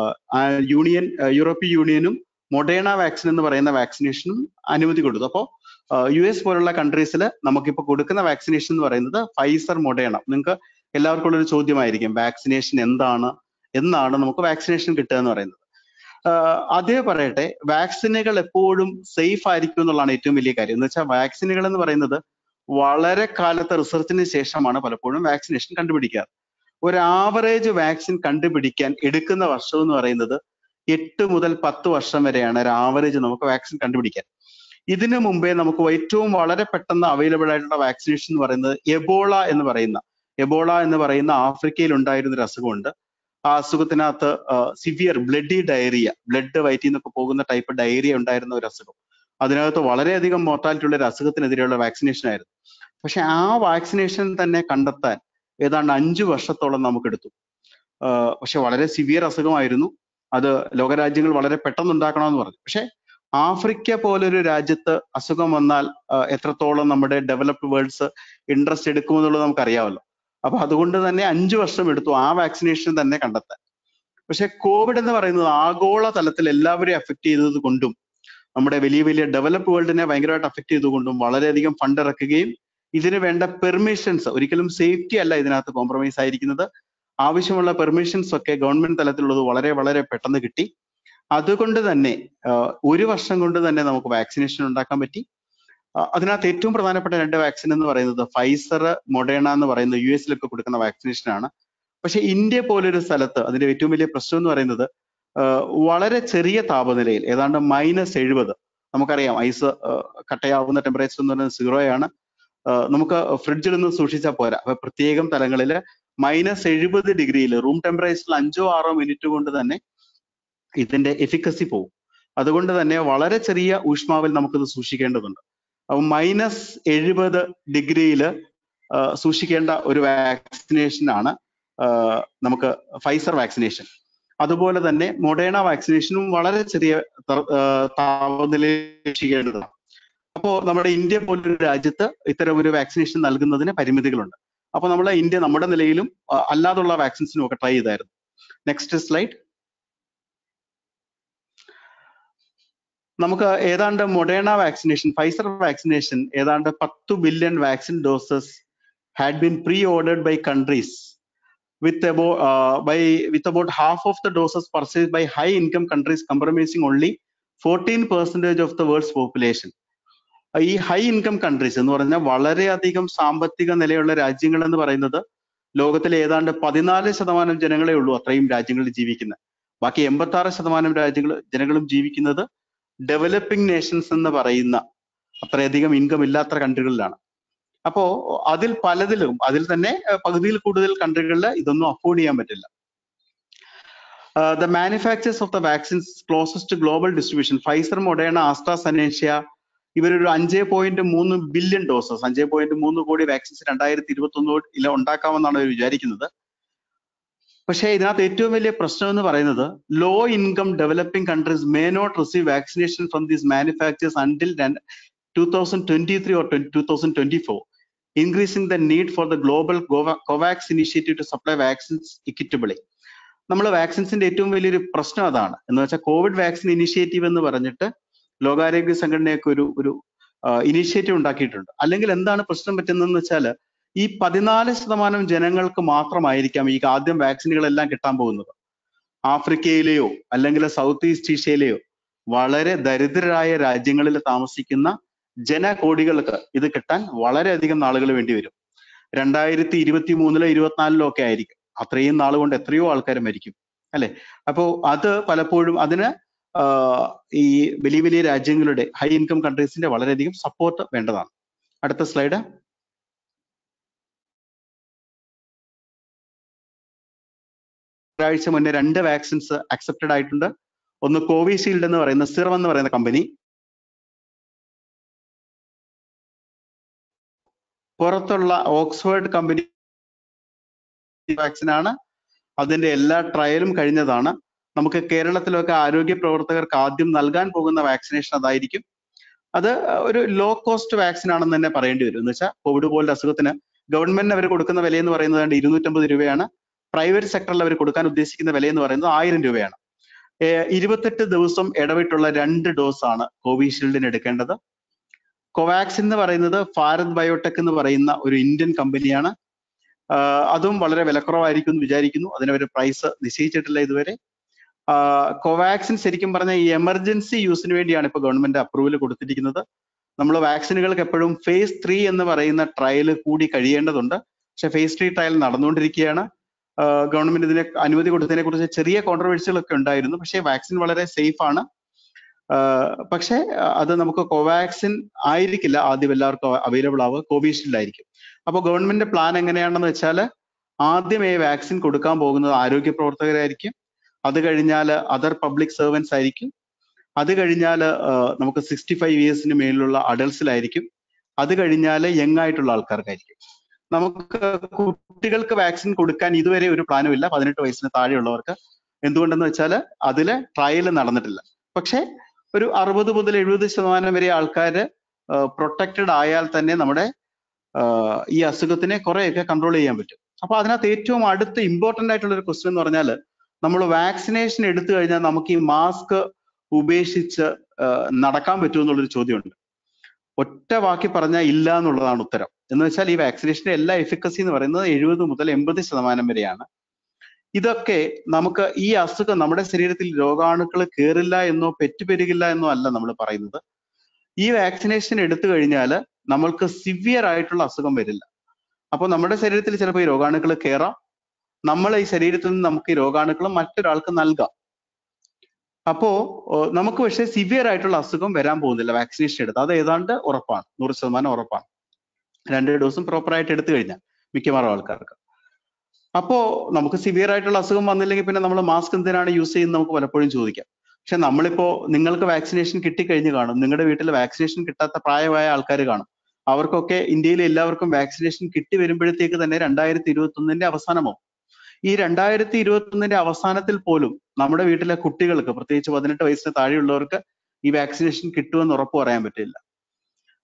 യൂണിയൻ ആ, യൂറോപ്യൻ യൂണിയനും മൊഡേണ വാക്സിൻ എന്ന് പറയുന്ന വാക്സിനേഷനും അനുമതി കൊടുത്തു അപ്പോൾ യു എസ് പോലുള്ള കൺട്രീസിൽ നമുക്കിപ്പോൾ കൊടുക്കുന്ന വാക്സിനേഷൻ എന്ന് പറയുന്നത് ഫൈസർ മൊഡേണ നിങ്ങൾക്ക് എല്ലാവർക്കും ഉള്ളൊരു ചോദ്യമായിരിക്കും വാക്സിനേഷൻ എന്താണ് എന്നാണ് നമുക്ക് വാക്സിനേഷൻ കിട്ടുക എന്ന് പറയുന്നത് ആഹ് ആദ്യമേ പറയട്ടെ വാക്സിനുകൾ എപ്പോഴും സേഫ് ആയിരിക്കും എന്നുള്ളതാണ് ഏറ്റവും വലിയ കാര്യം എന്ന് വെച്ചാൽ വാക്സിനുകൾ എന്ന് പറയുന്നത് വളരെ കാലത്തെ റിസർച്ചിന് ശേഷമാണ് പലപ്പോഴും വാക്സിനേഷൻ കണ്ടുപിടിക്കാറ് ഒരു ആവറേജ് വാക്സിൻ കണ്ടുപിടിക്കാൻ എടുക്കുന്ന വർഷം എന്ന് പറയുന്നത് എട്ട് മുതൽ പത്ത് വർഷം വരെയാണ് ഒരു ആവറേജ് നമുക്ക് വാക്സിൻ കണ്ടുപിടിക്കാൻ ഇതിനു മുമ്പേ നമുക്ക് ഏറ്റവും വളരെ പെട്ടെന്ന് അവൈലബിൾ ആയിട്ടുള്ള വാക്സിനേഷൻ എന്ന് പറയുന്നത് എബോള എന്ന് പറയുന്ന എബോള എന്ന് പറയുന്ന ആഫ്രിക്കയിൽ ഉണ്ടായിരുന്ന ഒരു അസുഖമുണ്ട് ആ അസുഖത്തിനകത്ത് സിവിയർ ബ്ലഡി ഡയറിയ ബ്ലഡ് വയറ്റിൽ നിന്നൊക്കെ പോകുന്ന ടൈപ്പ് ഡയറിയ ഉണ്ടായിരുന്ന ഒരു അസുഖം അതിനകത്ത് വളരെയധികം മോർട്ടാലിറ്റി ഉള്ള ഒരു അസുഖത്തിനെതിരെയുള്ള വാക്സിനേഷൻ ആയിരുന്നു പക്ഷെ ആ വാക്സിനേഷൻ തന്നെ കണ്ടെത്താൻ ഏതാണ്ട് അഞ്ചു വർഷത്തോളം നമുക്ക് എടുത്തു ആഹ് പക്ഷെ വളരെ സിവിയർ അസുഖമായിരുന്നു അത് ലോകരാജ്യങ്ങൾ വളരെ പെട്ടെന്ന് ഉണ്ടാക്കണമെന്ന് പറഞ്ഞു പക്ഷെ ആഫ്രിക്ക പോലൊരു രാജ്യത്ത് അസുഖം വന്നാൽ ആഹ് എത്രത്തോളം നമ്മുടെ ഡെവലപ്ഡ് വേൾഡ്സ് ഇൻട്രസ്റ്റ് എടുക്കുമെന്നുള്ളത് നമുക്കറിയാമല്ലോ അപ്പൊ അതുകൊണ്ട് തന്നെ അഞ്ചു വർഷം എടുത്തു ആ വാക്സിനേഷൻ തന്നെ കണ്ടെത്താൻ പക്ഷെ കോവിഡ് എന്ന് പറയുന്നത് ആഗോള തലത്തിൽ എല്ലാവരെയും അഫക്ട് ചെയ്തത് കൊണ്ടും നമ്മുടെ വലിയ വലിയ ഡെവലപ്പ് വേൾഡിനെ ഭയങ്കരമായിട്ട് അഫക്ട് ചെയ്തുകൊണ്ടും വളരെയധികം ഫണ്ട് ഇറക്കുകയും ഇതിന് വേണ്ട പെർമിഷൻസ് ഒരിക്കലും സേഫ്റ്റി അല്ല ഇതിനകത്ത് കോംപ്രമൈസ് ആയിരിക്കുന്നത് ആവശ്യമുള്ള പെർമിഷൻസ് ഒക്കെ ഗവൺമെന്റ് തലത്തിലുള്ളത് വളരെ വളരെ പെട്ടെന്ന് കിട്ടി അതുകൊണ്ട് തന്നെ ആഹ് ഒരു വർഷം കൊണ്ട് തന്നെ നമുക്ക് വാക്സിനേഷൻ ഉണ്ടാക്കാൻ പറ്റി ആഹ് അതിനകത്ത് ഏറ്റവും പ്രധാനപ്പെട്ട രണ്ട് വാക്സിൻ എന്ന് പറയുന്നത് ഫൈസർ മൊഡേണ എന്ന് പറയുന്ന യു എസിലൊക്കെ കൊടുക്കുന്ന വാക്സിനേഷൻ ആണ് പക്ഷെ ഇന്ത്യ പോലൊരു സ്ഥലത്ത് അതിന്റെ ഏറ്റവും വലിയ പ്രശ്നം എന്ന് പറയുന്നത് ആഹ് വളരെ ചെറിയ താപനിലയിൽ ഏതാണ്ട് മൈനസ് എഴുപത് നമുക്കറിയാം ഐസ് കട്ടയാവുന്ന ടെമ്പറേച്ചർ എന്ന് പറയുന്നത് സീറോയാണ് ആഹ് നമുക്ക് ഫ്രിഡ്ജിലൊന്നും സൂക്ഷിച്ചാൽ പോരാ അപ്പൊ പ്രത്യേകം തലങ്ങളിൽ മൈനസ് എഴുപത് ഡിഗ്രിയിൽ റൂം ടെമ്പറേച്ചറിൽ അഞ്ചോ ആറോ മിനിറ്റ് കൊണ്ട് തന്നെ ഇതിന്റെ എഫിക്കസി പോകും അതുകൊണ്ട് തന്നെ വളരെ ചെറിയ ഊഷ്മാവിൽ നമുക്കിത് സൂക്ഷിക്കേണ്ടതുണ്ട് അപ്പൊ മൈനസ് എഴുപത് ഡിഗ്രിയിൽ സൂക്ഷിക്കേണ്ട ഒരു വാക്സിനേഷൻ ആണ് ആഹ് നമുക്ക് ഫൈസർ വാക്സിനേഷൻ അതുപോലെ തന്നെ മൊഡേണ വാക്സിനേഷനും വളരെ ചെറിയ ത- ആഹ് താപനിലയിൽ സൂക്ഷിക്കേണ്ടതാണ് അപ്പോൾ നമ്മുടെ ഇന്ത്യ പോലൊരു രാജ്യത്ത് ഇത്തരം ഒരു വാക്സിനേഷൻ നൽകുന്നതിന് പരിമിതികളുണ്ട് അപ്പൊ നമ്മൾ ഇന്ത്യ നമ്മുടെ നിലയിലും ആ, അല്ലാതുള്ള വാക്സിൻസിനും ഒക്കെ ട്രൈ ചെയ്തായിരുന്നു നെക്സ്റ്റ് സ്ലൈഡ് നമുക്ക് ഏതാണ്ട് മൊഡേണ വാക്സിനേഷൻ ഫൈസർ വാക്സിനേഷൻ ഏതാണ്ട് പത്ത് billion vaccine doses had been pre ordered by countries with about uh, by with about half of the doses purchased by high income countries compromising only 14 percentage of the world's population ഈ high income countries എന്ന് പറഞ്ഞാൽ വളരെയധികം സാമ്പത്തിക നിലയുള്ള രാജ്യങ്ങൾ എന്ന് പറയുന്നത് ലോകത്തിലെ ഏതാണ്ട് പതിനാല് ശതമാനം ജനങ്ങളെ ഉള്ളൂ അത്രയും രാജ്യങ്ങളിൽ ജീവിക്കുന്നത് ബാക്കി എൺപത്തി ആറ് ശതമാനം രാജ്യങ്ങൾ ജനങ്ങളും ജീവിക്കുന്നത് ഡെവലപ്പിംഗ് നേഷൻസ് എന്ന് പറയുന്ന അത്രയധികം ഇൻകം ഇല്ലാത്ത കൺട്രികളിലാണ് അപ്പോ അതിൽ പലതിലും അതിൽ തന്നെ അഹ് പകുതിയിൽ കൂടുതൽ കൺട്രികളിൽ ഇതൊന്നും അഫോർഡ് ചെയ്യാൻ പറ്റില്ല the manufacturers of the vaccines closest global distribution Pfizer Moderna AstraZeneca ഇവരൊരു അഞ്ച് പോയിന്റ് മൂന്ന് ബില്യൺ ഡോസസ് അഞ്ച് പോയിന്റ് മൂന്ന് കോടി വാക്സിൻസ് രണ്ടായിരത്തി ഇരുപത്തി ഒന്നിൽ ഉണ്ടാക്കാമെന്നാണ് അവർ വിചാരിക്കുന്നത് പക്ഷേ ഇതിനകത്ത് ഏറ്റവും വലിയ പ്രശ്നം എന്ന് പറയുന്നത് low income developing countries may not receive vaccination from these manufacturers until two thousand twenty three or two thousand twenty four increasing the need for the global Gova- COVAX initiative to supply vaccines equitably. നമ്മൾ വാക്സിൻസിന്റെ ഏറ്റവും വലിയൊരു പ്രശ്നം അതാണ് എന്ന് വെച്ചാൽ Covid vaccine initiative എന്ന് പറഞ്ഞിട്ട് ലോകാരോഗ്യ സംഘടനയൊക്കെ ഒരു ഒരു ഇനിഷ്യേറ്റീവ് ഉണ്ടാക്കിയിട്ടുണ്ട് അല്ലെങ്കിൽ എന്താണ് പ്രശ്നം പറ്റുന്നതെന്ന് വെച്ചാൽ ഈ പതിനാല് ശതമാനം ജനങ്ങൾക്ക് മാത്രമായിരിക്കാം ഈ ആദ്യം വാക്സിനുകളെല്ലാം കിട്ടാൻ പോകുന്നത് ആഫ്രിക്കയിലെയോ അല്ലെങ്കിൽ സൗത്ത് ഈസ്റ്റ് ഏഷ്യയിലെയോ വളരെ ദരിദ്രരായ രാജ്യങ്ങളിൽ താമസിക്കുന്ന ജനകോടികൾക്ക് ഇത് കിട്ടാൻ വളരെയധികം നാളുകൾ വേണ്ടി വരും രണ്ടായിരത്തി ഇരുപത്തി മൂന്നിലോ ഇരുപത്തിനാലിലോ ഒക്കെ ആയിരിക്കും അത്രയും നാൾ കൊണ്ട് എത്രയോ ആൾക്കാർ മരിക്കും അല്ലെ അപ്പോ അത് പലപ്പോഴും അതിന് ആഹ് ഈ വലിയ വലിയ രാജ്യങ്ങളുടെ ഹൈ ഇൻകം കൺട്രീസിന്റെ വളരെയധികം സപ്പോർട്ട് വേണ്ടതാണ് അടുത്ത സ്ലൈഡ് ഒരാഴ്ച മുന്നേ രണ്ട് വാക്സിൻസ് അക്സെപ്റ്റഡ് ആയിട്ടുണ്ട് ഒന്ന് കോവിഷീൽഡ് എന്ന് പറയുന്ന സിറം എന്ന് പറയുന്ന കമ്പനി പുറത്തുള്ള ഓക്സ്ഫോർഡ് കമ്പനി വാക്സിൻ ആണ് അതിന്റെ എല്ലാ ട്രയലും കഴിഞ്ഞതാണ് നമുക്ക് കേരളത്തിലൊക്കെ ആരോഗ്യ പ്രവർത്തകർക്ക് ആദ്യം നൽകാൻ പോകുന്ന വാക്സിനേഷൻ അതായിരിക്കും അത് ഒരു ലോ കോസ്റ്റ് വാക്സിൻ ആണെന്ന് തന്നെ പറയേണ്ടി വരും എന്ന് വെച്ചാൽ കോവിഡ് പോലുള്ള അസുഖത്തിന് ഗവൺമെന്റിന് അവർ കൊടുക്കുന്ന വില എന്ന് പറയുന്നത് ഏതാണ്ട് ഇരുന്നൂറ്റമ്പത് രൂപയാണ് പ്രൈവറ്റ് സെക്ടറിൽ അവർ കൊടുക്കാൻ ഉദ്ദേശിക്കുന്ന വില എന്ന് പറയുന്നത് ആയിരം രൂപയാണ് ഏർ ഇരുപത്തെട്ട് ദിവസം ഇടവിട്ടുള്ള രണ്ട് ഡോസ് ആണ് കോവിഷീൽഡിന് എടുക്കേണ്ടത് കോവാക്സിൻ എന്ന് പറയുന്നത് ഭാരത് ബയോടെക് എന്ന് പറയുന്ന ഒരു ഇന്ത്യൻ കമ്പനിയാണ് ആഹ് അതും വളരെ വിലക്കുറവായിരിക്കും എന്ന് വിചാരിക്കുന്നു അതിനവർ പ്രൈസ് നിശ്ചയിച്ചിട്ടില്ല ഇതുവരെ കോവാക്സിൻ ശരിക്കും പറഞ്ഞാൽ ഈ എമർജൻസി യൂസിന് വേണ്ടിയാണ് ഇപ്പോൾ ഗവൺമെന്റ് അപ്രൂവൽ കൊടുത്തിരിക്കുന്നത് നമ്മൾ വാക്സിനുകൾക്ക് എപ്പോഴും ഫേസ് ത്രീ എന്ന് പറയുന്ന ട്രയൽ കൂടി കഴിയേണ്ടതുണ്ട് പക്ഷെ ഫേസ് ത്രീ ട്രയൽ നടന്നുകൊണ്ടിരിക്കുകയാണ് ഗവൺമെന്റ് ഇതിനെ അനുമതി കൊടുത്തതിനെ കുറിച്ച് ചെറിയ കോൺട്രവേഴ്സികളൊക്കെ ഉണ്ടായിരുന്നു പക്ഷേ വാക്സിൻ വളരെ സേഫ് ആണ് ആഹ് പക്ഷേ അഹ് അത് നമുക്ക് കോവാക്സിൻ ആയിരിക്കില്ല ആദ്യം എല്ലാവർക്കും അവൈലബിൾ ആവുക കോവിഷീൽഡ് ആയിരിക്കും അപ്പോൾ ഗവൺമെന്റ് പ്ലാൻ എങ്ങനെയാണെന്ന് വെച്ചാൽ ആദ്യമേ വാക്സിൻ കൊടുക്കാൻ പോകുന്നത് ആരോഗ്യ പ്രവർത്തകരായിരിക്കും അത് കഴിഞ്ഞാൽ അതർ പബ്ലിക് സർവൻസ് ആയിരിക്കും അത് കഴിഞ്ഞാൽ നമുക്ക് സിക്സ്റ്റി ഫൈവ് ഇയേഴ്സിന് മേലുള്ള അഡൽസിലായിരിക്കും അത് കഴിഞ്ഞാൽ യങ് ആയിട്ടുള്ള ആൾക്കാർക്കായിരിക്കും നമുക്ക് കുട്ടികൾക്ക് വാക്സിൻ കൊടുക്കാൻ ഇതുവരെ ഒരു പ്ലാനും ഇല്ല പതിനെട്ട് വയസ്സിന് താഴെയുള്ളവർക്ക് എന്തുകൊണ്ടെന്ന് വെച്ചാൽ അതില് ട്രയൽ നടന്നിട്ടില്ല പക്ഷേ ഒരു അറുപത് മുതൽ എഴുപത് ശതമാനം വരെ ആൾക്കാർ പ്രൊട്ടക്റ്റഡ് ആയാൽ തന്നെ നമ്മുടെ ആഹ് ഈ അസുഖത്തിനെ കുറെയൊക്കെ കൺട്രോൾ ചെയ്യാൻ പറ്റും അപ്പൊ അതിനകത്ത് ഏറ്റവും അടുത്ത ഇമ്പോർട്ടന്റ് ആയിട്ടുള്ള ഒരു ക്വസ്റ്റ്യൻ എന്ന് പറഞ്ഞാൽ നമ്മൾ വാക്സിനേഷൻ എടുത്തു കഴിഞ്ഞാൽ നമുക്ക് ഈ മാസ്ക് ഉപേക്ഷിച്ച് ആഹ് നടക്കാൻ പറ്റുമോ എന്നുള്ളൊരു ചോദ്യമുണ്ട് ഒറ്റ വാക്കി പറഞ്ഞാൽ ഇല്ല എന്നുള്ളതാണ് ഉത്തരം എന്ന് വെച്ചാൽ ഈ വാക്സിനേഷന്റെ എല്ലാ എഫിക്കസി എന്ന് പറയുന്നത് എഴുപത് മുതൽ എൺപത് ശതമാനം വരെയാണ് ഇതൊക്കെ നമുക്ക് ഈ അസുഖം നമ്മുടെ ശരീരത്തിൽ രോഗാണുക്കൾ കയറില്ല എന്നോ പെറ്റുപെരുകില്ല എന്നോ അല്ല നമ്മൾ പറയുന്നത് ഈ വാക്സിനേഷൻ എടുത്തു കഴിഞ്ഞാൽ നമ്മൾക്ക് സിവിയർ ആയിട്ടുള്ള അസുഖം വരില്ല അപ്പോൾ നമ്മുടെ ശരീരത്തിൽ ചിലപ്പോൾ ഈ രോഗാണുക്കൾ കയറാം നമ്മൾ ഈ ശരീരത്തിൽ നിന്ന് നമുക്ക് ഈ രോഗാണുക്കൾ മറ്റൊരാൾക്ക് നൽകാം അപ്പോ ഏർ നമുക്ക് പക്ഷേ സിവിയർ ആയിട്ടുള്ള അസുഖം വരാൻ പോകുന്നില്ല വാക്സിനേഷൻ എടുത്ത് അത് ഏതാണ്ട് ഉറപ്പാണ് നൂറ് ശതമാനം ഉറപ്പാണ് രണ്ട് ഡോസും പ്രോപ്പർ ആയിട്ട് എടുത്തു കഴിഞ്ഞാൽ മിക്കവാറും ആൾക്കാർക്ക് അപ്പോ നമുക്ക് സിവിയർ ആയിട്ടുള്ള അസുഖം വന്നില്ലെങ്കിൽ പിന്നെ നമ്മൾ മാസ്ക് എന്തിനാണ് യൂസ് ചെയ്യുന്നത് നമുക്ക് പലപ്പോഴും ചോദിക്കാം പക്ഷെ നമ്മളിപ്പോ നിങ്ങൾക്ക് വാക്സിനേഷൻ കിട്ടിക്കഴിഞ്ഞ് കാണും നിങ്ങളുടെ വീട്ടിൽ വാക്സിനേഷൻ കിട്ടാത്ത പ്രായമായ ആൾക്കാർ കാണും അവർക്കൊക്കെ ഇന്ത്യയിലെ എല്ലാവർക്കും വാക്സിനേഷൻ കിട്ടി വരുമ്പോഴത്തേക്ക് തന്നെ രണ്ടായിരത്തി ഇരുപത്തി ഒന്നിന്റെ അവസാനമോ ഈ രണ്ടായിരത്തി ഇരുപത്തി ഒന്നിന്റെ അവസാനത്തിൽ പോലും നമ്മുടെ വീട്ടിലെ കുട്ടികൾക്ക് പ്രത്യേകിച്ച് പതിനെട്ട് വയസ്സിന് താഴെയുള്ളവർക്ക് ഈ വാക്സിനേഷൻ കിട്ടുമെന്ന് ഉറപ്പ് പറയാൻ പറ്റില്ല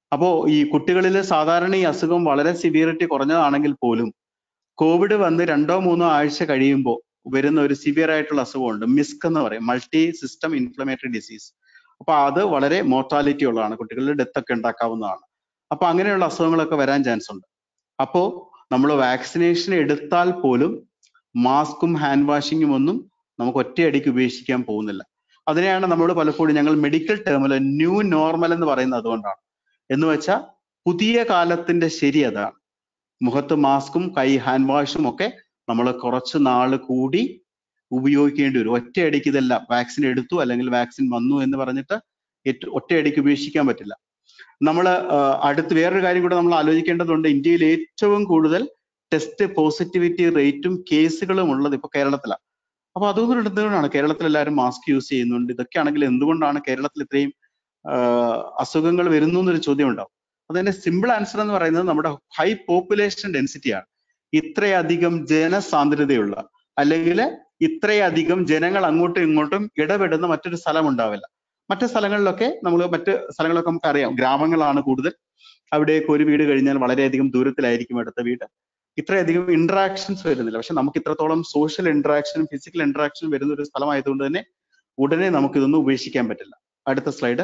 അപ്പോ ഈ കുട്ടികളിൽ സാധാരണ ഈ അസുഖം വളരെ സിവിയറിറ്റി കുറഞ്ഞതാണെങ്കിൽ പോലും കോവിഡ് വന്ന് രണ്ടോ മൂന്നോ ആഴ്ച കഴിയുമ്പോൾ വരുന്ന ഒരു സിവിയർ ആയിട്ടുള്ള അസുഖമുണ്ട് മിസ്ക് എന്ന് പറയും മൾട്ടി സിസ്റ്റം ഇൻഫ്ലമേറ്ററി ഡിസീസ് അപ്പൊ അത് വളരെ മോർട്ടാലിറ്റി ഉള്ളതാണ് കുട്ടികളിൽ ഡെത്ത് ഒക്കെ ഉണ്ടാക്കാവുന്നതാണ് അപ്പൊ അങ്ങനെയുള്ള അസുഖങ്ങളൊക്കെ വരാൻ ചാൻസ് ഉണ്ട് അപ്പോ നമ്മൾ വാക്സിനേഷൻ എടുത്താൽ പോലും മാസ്കും ഹാൻഡ് വാഷിങ്ങും ഒന്നും നമുക്ക് ഒറ്റയടിക്ക് ഉപേക്ഷിക്കാൻ പോകുന്നില്ല അതിനെയാണ് നമ്മൾ പലപ്പോഴും ഞങ്ങൾ മെഡിക്കൽ ടേമിൽ ന്യൂ നോർമൽ എന്ന് പറയുന്നത് അതുകൊണ്ടാണ് എന്ന് വെച്ചാൽ പുതിയ കാലത്തിന്റെ ശരി അതാണ് മുഖത്ത് മാസ്കും കൈ ഹാൻഡ് വാഷും ഒക്കെ നമ്മൾ കുറച്ച് നാള് കൂടി ഉപയോഗിക്കേണ്ടി വരും ഒറ്റയടിക്ക് ഇതെല്ലാം വാക്സിൻ എടുത്തു അല്ലെങ്കിൽ വാക്സിൻ വന്നു എന്ന് പറഞ്ഞിട്ട് ഏറ്റ- ഒറ്റയടിക്ക് ഉപേക്ഷിക്കാൻ പറ്റില്ല നമ്മൾ അടുത്ത് വേറൊരു കാര്യം കൂടെ നമ്മൾ ആലോചിക്കേണ്ടതുണ്ട് ഇന്ത്യയിൽ ഏറ്റവും കൂടുതൽ ടെസ്റ്റ് പോസിറ്റിവിറ്റി റേറ്റും കേസുകളും ഉള്ളത് ഇപ്പൊ കേരളത്തിലാണ് അപ്പൊ അതുകൊണ്ട് എന്തുകൊണ്ടാണ് കേരളത്തിൽ എല്ലാവരും മാസ്ക് യൂസ് ചെയ്യുന്നുണ്ട് ഇതൊക്കെയാണെങ്കിൽ എന്തുകൊണ്ടാണ് കേരളത്തിൽ ഇത്രയും ആഹ് അസുഖങ്ങൾ വരുന്നു എന്നൊരു ചോദ്യം ഉണ്ടാവും അതിന്റെ സിമ്പിൾ ആൻസർ എന്ന് പറയുന്നത് നമ്മുടെ ഹൈ പോപ്പുലേഷൻ ഡെൻസിറ്റി ആണ് ഇത്രയധികം ജനസാന്ദ്രതയുള്ള അല്ലെങ്കിൽ ഇത്രയധികം ജനങ്ങൾ അങ്ങോട്ടും ഇങ്ങോട്ടും ഇടപെടുന്ന മറ്റൊരു സ്ഥലം ഉണ്ടാവില്ല മറ്റു സ്ഥലങ്ങളിലൊക്കെ നമ്മൾ മറ്റ് സ്ഥലങ്ങളൊക്കെ നമുക്ക് അറിയാം ഗ്രാമങ്ങളാണ് കൂടുതൽ അവിടെയൊക്കെ ഒരു വീട് കഴിഞ്ഞാൽ വളരെയധികം ദൂരത്തിലായിരിക്കും അടുത്ത വീട് ഇത്രയധികം ഇന്ററാക്ഷൻസ് വരുന്നില്ല പക്ഷെ നമുക്ക് ഇത്രത്തോളം സോഷ്യൽ ഇന്ററാക്ഷനും ഫിസിക്കൽ ഇന്ററാക്ഷനും വരുന്ന ഒരു സ്ഥലമായതുകൊണ്ട് തന്നെ ഉടനെ നമുക്ക് ഇതൊന്നും ഉപേക്ഷിക്കാൻ പറ്റില്ല അടുത്ത സ്ലൈഡ്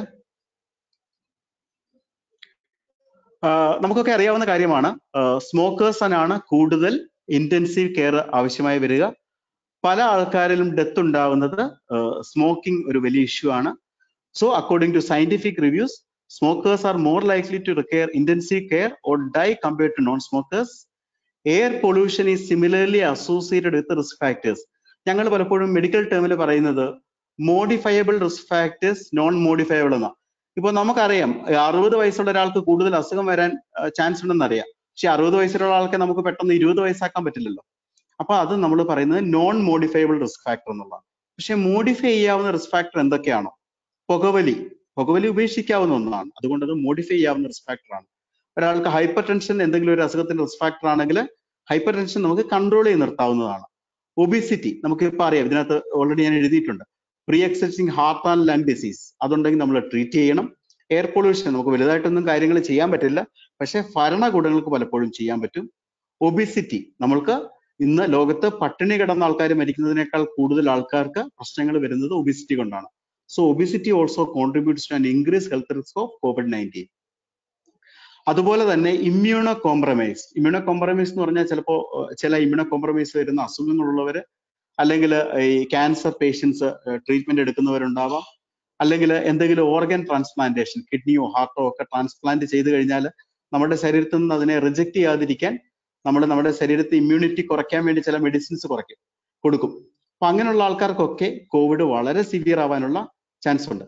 നമുക്കൊക്കെ അറിയാവുന്ന കാര്യമാണ് സ്മോക്കേഴ്സ് ആണ് കൂടുതൽ ഇന്റൻസീവ് കെയർ ആവശ്യമായി വരിക പല ആൾക്കാരിലും ഡെത്ത് ഉണ്ടാവുന്നത് സ്മോക്കിംഗ് ഒരു വലിയ ഇഷ്യൂ ആണ് so according to scientific reviews smokers are more likely to require intensive care or die compared to non smokers air pollution is similarly associated with risk factors ഞങ്ങൾ പലപ്പോഴും medical ടേമിൽ പറയുന്നത് modifiable risk factors non modifiable എന്നാ ഇപ്പൊ നമുക്കറിയാം അറുപത് വയസ്സുള്ള ഒരാൾക്ക് കൂടുതൽ അസുഖം വരാൻ ചാൻസ് ഉണ്ടെന്ന് അറിയാം പക്ഷെ അറുപത് വയസ്സുള്ള ആൾക്ക് നമുക്ക് പെട്ടെന്ന് ഇരുപത് വയസ്സാക്കാൻ പറ്റില്ലല്ലോ അപ്പൊ അത് നമ്മൾ പറയുന്നത് നോൺ മോഡിഫയബിൾ റിസ്ക് ഫാക്ടർ എന്നുള്ളതാണ് പക്ഷെ മോഡിഫൈ ചെയ്യാവുന്ന റിസ്ക് ഫാക്ടർ എന്തൊക്കെയാണോ പുകവലി പുകവലി ഉപേക്ഷിക്കാവുന്ന ഒന്നാണ് അതുകൊണ്ട് അത് മോഡിഫൈ ചെയ്യാവുന്ന റിസ്ക് ഫാക്ടർ ആണ് ഒരാൾക്ക് ഹൈപ്പർ ടെൻഷൻ എന്തെങ്കിലും ഒരു അസുഖത്തിന്റെ റിസ്ക് ഫാക്ടർ ആണെങ്കിൽ ഹൈപ്പർ ടെൻഷൻ നമുക്ക് കൺട്രോൾ ചെയ്ത് നിർത്താവുന്നതാണ് ഒബിസിറ്റി നമുക്ക് ഇപ്പൊ അറിയാം ഇതിനകത്ത് ഓൾറെഡി ഞാൻ എഴുതിയിട്ടുണ്ട് pre existing heart and lung disease അതുണ്ടെങ്കിൽ നമ്മൾ ട്രീറ്റ് ചെയ്യണം എയർ പൊല്യൂഷൻ നമുക്ക് വലുതായിട്ടൊന്നും കാര്യങ്ങൾ ചെയ്യാൻ പറ്റില്ല പക്ഷെ ഭരണകൂടങ്ങൾക്ക് പലപ്പോഴും ചെയ്യാൻ പറ്റും ഒബിസിറ്റി നമ്മൾക്ക് ഇന്ന് ലോകത്ത് പട്ടിണി കിടന്ന ആൾക്കാർ മരിക്കുന്നതിനേക്കാൾ കൂടുതൽ ആൾക്കാർക്ക് പ്രശ്നങ്ങൾ വരുന്നത് ഒബിസിറ്റി കൊണ്ടാണ് so obesity also contributes to an increase health risk of COVID nineteen അതുപോലെ തന്നെ ഇമ്മ്യൂണോ കോംപ്രമൈസ് ഇമ്മ്യൂണോ കോംപ്രമൈസ് എന്ന് പറഞ്ഞാൽ ചിലപ്പോൾ ചില ഇമ്മ്യൂണോ കോംപ്രമൈസ് വരുന്ന അസുഖങ്ങളുള്ളവര് അല്ലെങ്കിൽ ഈ ക്യാൻസർ പേഷ്യൻസ് ട്രീറ്റ്മെന്റ് എടുക്കുന്നവരുണ്ടാവാം അല്ലെങ്കിൽ എന്തെങ്കിലും ഓർഗൻ ട്രാൻസ്പ്ലാന്റേഷൻ കിഡ്നിയോ ഹാർട്ടോ ഒക്കെ ട്രാൻസ്പ്ലാന്റ് ചെയ്ത് കഴിഞ്ഞാൽ നമ്മുടെ ശരീരത്തിൽ നിന്ന് അതിനെ റിജക്ട് ചെയ്യാതിരിക്കാൻ നമ്മൾ നമ്മുടെ ശരീരത്തെ ഇമ്മ്യൂണിറ്റി കുറയ്ക്കാൻ വേണ്ടി ചില മെഡിസിൻസ് കുറയ്ക്കും കൊടുക്കും അപ്പൊ അങ്ങനെയുള്ള ആൾക്കാർക്കൊക്കെ കോവിഡ് വളരെ സിവിയർ ആവാനുള്ള ചാൻസ് ഉണ്ട്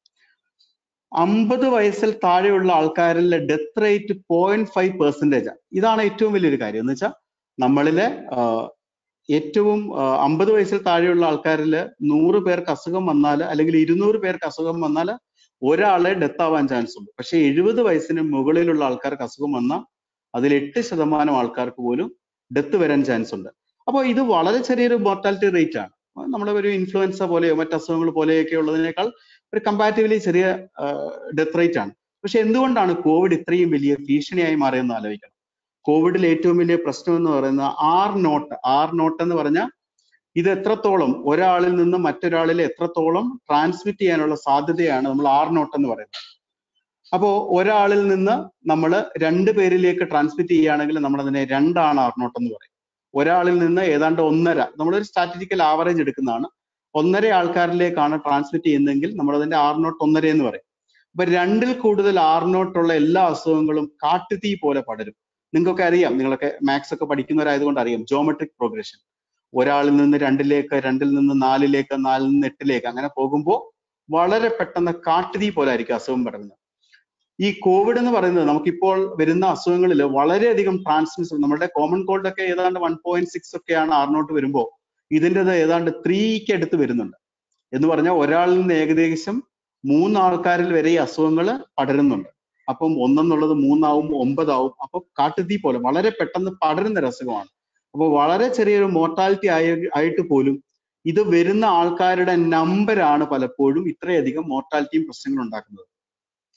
അമ്പത് വയസ്സിൽ താഴെയുള്ള ആൾക്കാരിലെ death rate point five percentage ആണ് ഇതാണ് ഏറ്റവും വലിയൊരു കാര്യം എന്ന് വെച്ചാൽ നമ്മളിലെ ഏറ്റവും അമ്പത് വയസ്സിൽ താഴെയുള്ള ആൾക്കാരിൽ നൂറ് പേർക്ക് അസുഖം വന്നാൽ അല്ലെങ്കിൽ ഇരുന്നൂറ് പേർക്ക് അസുഖം വന്നാൽ ഒരാളെ ഡെത്ത് ആവാൻ ചാൻസ് ഉണ്ട് പക്ഷെ എഴുപത് വയസ്സിന് മുകളിലുള്ള ആൾക്കാർക്ക് അസുഖം വന്നാൽ അതിൽ എട്ട് ശതമാനം ആൾക്കാർക്ക് പോലും ഡെത്ത് വരാൻ ചാൻസ് ഉണ്ട് അപ്പോൾ ഇത് വളരെ ചെറിയൊരു മോർട്ടാലിറ്റി റേറ്റ് ആണ് നമ്മുടെ ഒരു ഇൻഫ്ലുവൻസ പോലെയോ മറ്റ് അസുഖങ്ങൾ പോലെയൊക്കെ ഉള്ളതിനേക്കാൾ ഒരു കമ്പാരിറ്റീവ്ലി ചെറിയ ഡെത്ത് റേറ്റ് ആണ് പക്ഷെ എന്തുകൊണ്ടാണ് കോവിഡ് ഇത്രയും വലിയ ഭീഷണിയായി മാറിയെന്ന് ആലോചിക്കണം കോവിഡിൽ ഏറ്റവും വലിയ പ്രശ്നം എന്ന് പറയുന്നത് ആർ നോട്ട് ആർ നോട്ട് എന്ന് പറഞ്ഞാൽ ഇത് എത്രത്തോളം ഒരാളിൽ നിന്ന് മറ്റൊരാളിൽ എത്രത്തോളം ട്രാൻസ്മിറ്റ് ചെയ്യാനുള്ള സാധ്യതയാണ് നമ്മൾ ആർ നോട്ട് എന്ന് പറയുന്നത് അപ്പോ ഒരാളിൽ നിന്ന് നമ്മൾ രണ്ട് പേരിലേക്ക് ട്രാൻസ്മിറ്റ് ചെയ്യുകയാണെങ്കിൽ നമ്മൾ അതിനെ രണ്ടാണ് ആർ നോട്ട് എന്ന് പറയും ഒരാളിൽ നിന്ന് ഏതാണ്ട് ഒന്നര നമ്മളൊരു സ്റ്റാറ്റിസ്റ്റിക്കൽ ആവറേജ് എടുക്കുന്നതാണ് ഒന്നര ആൾക്കാരിലേക്കാണ് ട്രാൻസ്മിറ്റ് ചെയ്യുന്നതെങ്കിൽ നമ്മൾ അതിന്റെ ആർ നോട്ട് ഒന്നര എന്ന് പറയും അപ്പൊ രണ്ടിൽ കൂടുതൽ ആർ നോട്ടുള്ള എല്ലാ അസുഖങ്ങളും കാട്ടുതീ പോലെ പടരും നിങ്ങൾക്കൊക്കെ അറിയാം നിങ്ങളൊക്കെ മാത്സ് ഒക്കെ പഠിക്കുന്നവരായതുകൊണ്ട് അറിയാം ജോമെട്രിക് പ്രോഗ്രഷൻ ഒരാളിൽ നിന്ന് രണ്ടിലേക്ക് രണ്ടിൽ നിന്ന് നാലിലേക്ക് നാലിൽ നിന്ന് എട്ടിലേക്ക് അങ്ങനെ പോകുമ്പോൾ വളരെ പെട്ടെന്ന് കാട്ടുതീ പോലെ ആയിരിക്കും അസുഖം പടരുന്നത് ഈ കോവിഡ് എന്ന് പറയുന്നത് നമുക്കിപ്പോൾ വരുന്ന അസുഖങ്ങളിൽ വളരെയധികം ട്രാൻസ്മിഷൻ നമ്മുടെ കോമൺ കോൾഡ് ഒക്കെ ഏതാണ്ട് വൺ പോയിന്റ് സിക്സ് ഒക്കെയാണ് ആറിനോട്ട് വരുമ്പോൾ ഇതിൻ്റെത് ഏതാണ്ട് ത്രീക്ക് അടുത്ത് വരുന്നുണ്ട് എന്ന് പറഞ്ഞാൽ ഒരാളിൽ നിന്ന് ഏകദേശം മൂന്ന് ആൾക്കാരിൽ വരെ ഈ അസുഖങ്ങൾ പടരുന്നുണ്ട് അപ്പം ഒന്നെന്നുള്ളത് മൂന്നാവും ഒമ്പതാവും അപ്പൊ കാട്ടുതീ പോലെ വളരെ പെട്ടെന്ന് പടരുന്ന ഒരു അസുഖമാണ് അപ്പോൾ വളരെ ചെറിയൊരു മോർട്ടാലിറ്റി ആയ ആയിട്ട് പോലും ഇത് വരുന്ന ആൾക്കാരുടെ നമ്പറാണ് പലപ്പോഴും ഇത്രയധികം മോർട്ടാലിറ്റിയും പ്രശ്നങ്ങളും ഉണ്ടാക്കുന്നത്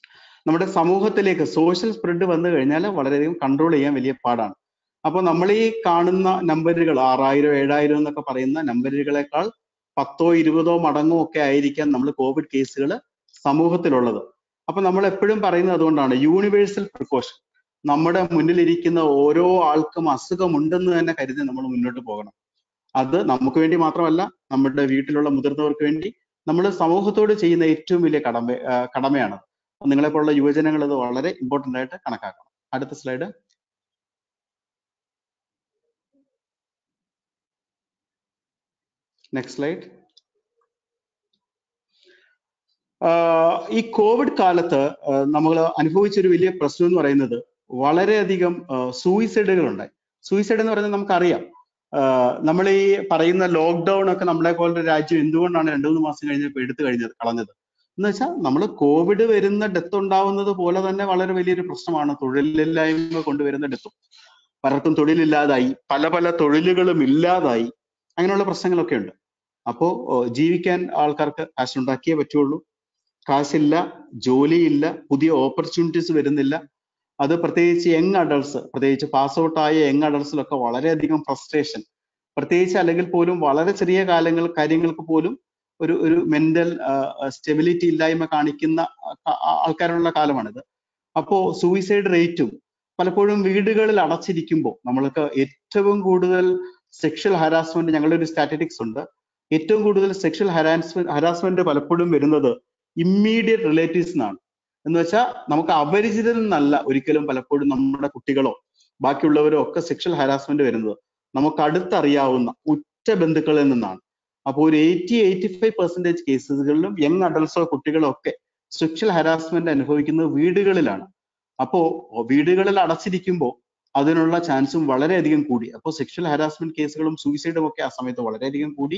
നമ്മുടെ സമൂഹത്തിലേക്ക് സോഷ്യൽ സ്പ്രെഡ് വന്നു കഴിഞ്ഞാൽ വളരെയധികം കൺട്രോൾ ചെയ്യാൻ വലിയ പാടാണ് അപ്പോൾ നമ്മൾ ഈ കാണുന്ന നമ്പറുകൾ ആറായിരം ഏഴായിരം എന്നൊക്കെ പറയുന്ന നമ്പറുകളെക്കാൾ പത്തോ ഇരുപതോ മടങ്ങോ ഒക്കെ ആയിരിക്കാം നമ്മൾ കോവിഡ് കേസുകൾ സമൂഹത്തിലുള്ളത് അപ്പൊ നമ്മൾ എപ്പോഴും പറയുന്നത് അതുകൊണ്ടാണ് യൂണിവേഴ്സൽ പ്രിക്കോഷൻ നമ്മുടെ മുന്നിലിരിക്കുന്ന ഓരോ ആൾക്കും അസുഖമുണ്ടെന്ന് തന്നെ കരുതി നമ്മൾ മുന്നോട്ട് പോകണം അത് നമുക്ക് വേണ്ടി മാത്രമല്ല നമ്മുടെ വീട്ടിലുള്ള മുതിർന്നവർക്ക് വേണ്ടി നമ്മൾ സമൂഹത്തോട് ചെയ്യുന്ന ഏറ്റവും വലിയ കടമ ആ, കടമയാണ് നിങ്ങളെ പോലുള്ള യുവജനങ്ങൾ അത് വളരെ ഇമ്പോർട്ടന്റ് ആയിട്ട് കണക്കാക്കണം അടുത്ത സ്ലൈഡ് നെക്സ്റ്റ് സ്ലൈഡ് ഈ കോവിഡ് കാലത്ത് നമ്മൾ അനുഭവിച്ച ഒരു വലിയ പ്രശ്നം എന്ന് പറയുന്നത് വളരെയധികം സൂയിസൈഡുകൾ ഉണ്ടായി സൂയിസൈഡ് എന്ന് പറയുന്നത് നമുക്കറിയാം നമ്മൾ ഈ പറയുന്ന ലോക്ക്ഡൌൺ ഒക്കെ നമ്മളെ പോലൊരു രാജ്യം എന്തുകൊണ്ടാണ് രണ്ടു മൂന്ന് മാസം കഴിഞ്ഞപ്പോൾ എടുത്തു കഴിഞ്ഞത് കളഞ്ഞത് എന്ന് വെച്ചാൽ നമ്മൾ കോവിഡ് വരുന്ന ഡെത്ത് ഉണ്ടാവുന്നത് പോലെ തന്നെ വളരെ വലിയൊരു പ്രശ്നമാണ് തൊഴിലില്ലായ്മ കൊണ്ടുവരുന്ന ഡെത്തും പലർക്കും തൊഴിലില്ലാതായി പല പല തൊഴിലുകളും ഇല്ലാതായി അങ്ങനെയുള്ള പ്രശ്നങ്ങളൊക്കെ ഉണ്ട് അപ്പോ ഓ, ജീവിക്കാൻ ആൾക്കാർക്ക് കാശുണ്ടാക്കിയേ പറ്റുള്ളൂ കാശില്ല ജോലിയില്ല പുതിയ ഓപ്പർച്യൂണിറ്റീസ് വരുന്നില്ല അത് പ്രത്യേകിച്ച് യങ് അഡൾട്ട്സ് പ്രത്യേകിച്ച് പാസ് ഔട്ട് ആയ യങ് അഡൾട്ട്സിലൊക്കെ വളരെയധികം ഫ്രസ്ട്രേഷൻ പ്രത്യേകിച്ച് അല്ലെങ്കിൽ പോലും വളരെ ചെറിയ കാലങ്ങൾ കാര്യങ്ങൾക്ക് പോലും ഒരു ഒരു മെന്റൽ സ്റ്റെബിലിറ്റി ഇല്ലായ്മ കാണിക്കുന്ന ആ- ആ- ആൾക്കാരുള്ള കാലമാണിത് അപ്പോ സൂയിസൈഡ് റേറ്റും പലപ്പോഴും വീടുകളിൽ അടച്ചിരിക്കുമ്പോൾ നമ്മൾക്ക് ഏറ്റവും കൂടുതൽ സെക്ഷൽ ഹരാസ്മെന്റ് ഞങ്ങളുടെ ഒരു സ്റ്റാറ്റിസ്റ്റിക്സ് ഉണ്ട് ഏറ്റവും കൂടുതൽ സെക്ഷൽ ഹരാസ്മെന്റ് ഹരാസ്മെന്റ് പലപ്പോഴും വരുന്നത് ഇമ്മീഡിയറ്റ് റിലേറ്റീവ്സ് നിന്നാണ് എന്ന് വെച്ചാൽ നമുക്ക് അപരിചിതരിൽ നിന്നല്ല ഒരിക്കലും പലപ്പോഴും നമ്മുടെ കുട്ടികളോ ബാക്കിയുള്ളവരോ ഒക്കെ സെക്ഷൽ ഹരാസ്മെന്റ് വരുന്നത് നമുക്ക് അടുത്തറിയാവുന്ന ഉറ്റ ബന്ധുക്കളിൽ നിന്നാണ് അപ്പോൾ ഒരു എയ്റ്റി എയ്റ്റി ഫൈവ് പെർസെന്റേജ് കേസുകളിലും യങ് അഡൾട്ട്സോ കുട്ടികളോ ഒക്കെ സെക്ഷൽ ഹരാസ്മെന്റ് അനുഭവിക്കുന്നത് വീടുകളിലാണ് അപ്പോ വീടുകളിൽ അടച്ചിരിക്കുമ്പോൾ അതിനുള്ള ചാൻസും വളരെയധികം കൂടി അപ്പോൾ സെക്ഷൽ ഹരാസ്മെന്റ് കേസുകളും സൂയിസൈഡും ഒക്കെ ആ സമയത്ത് വളരെയധികം കൂടി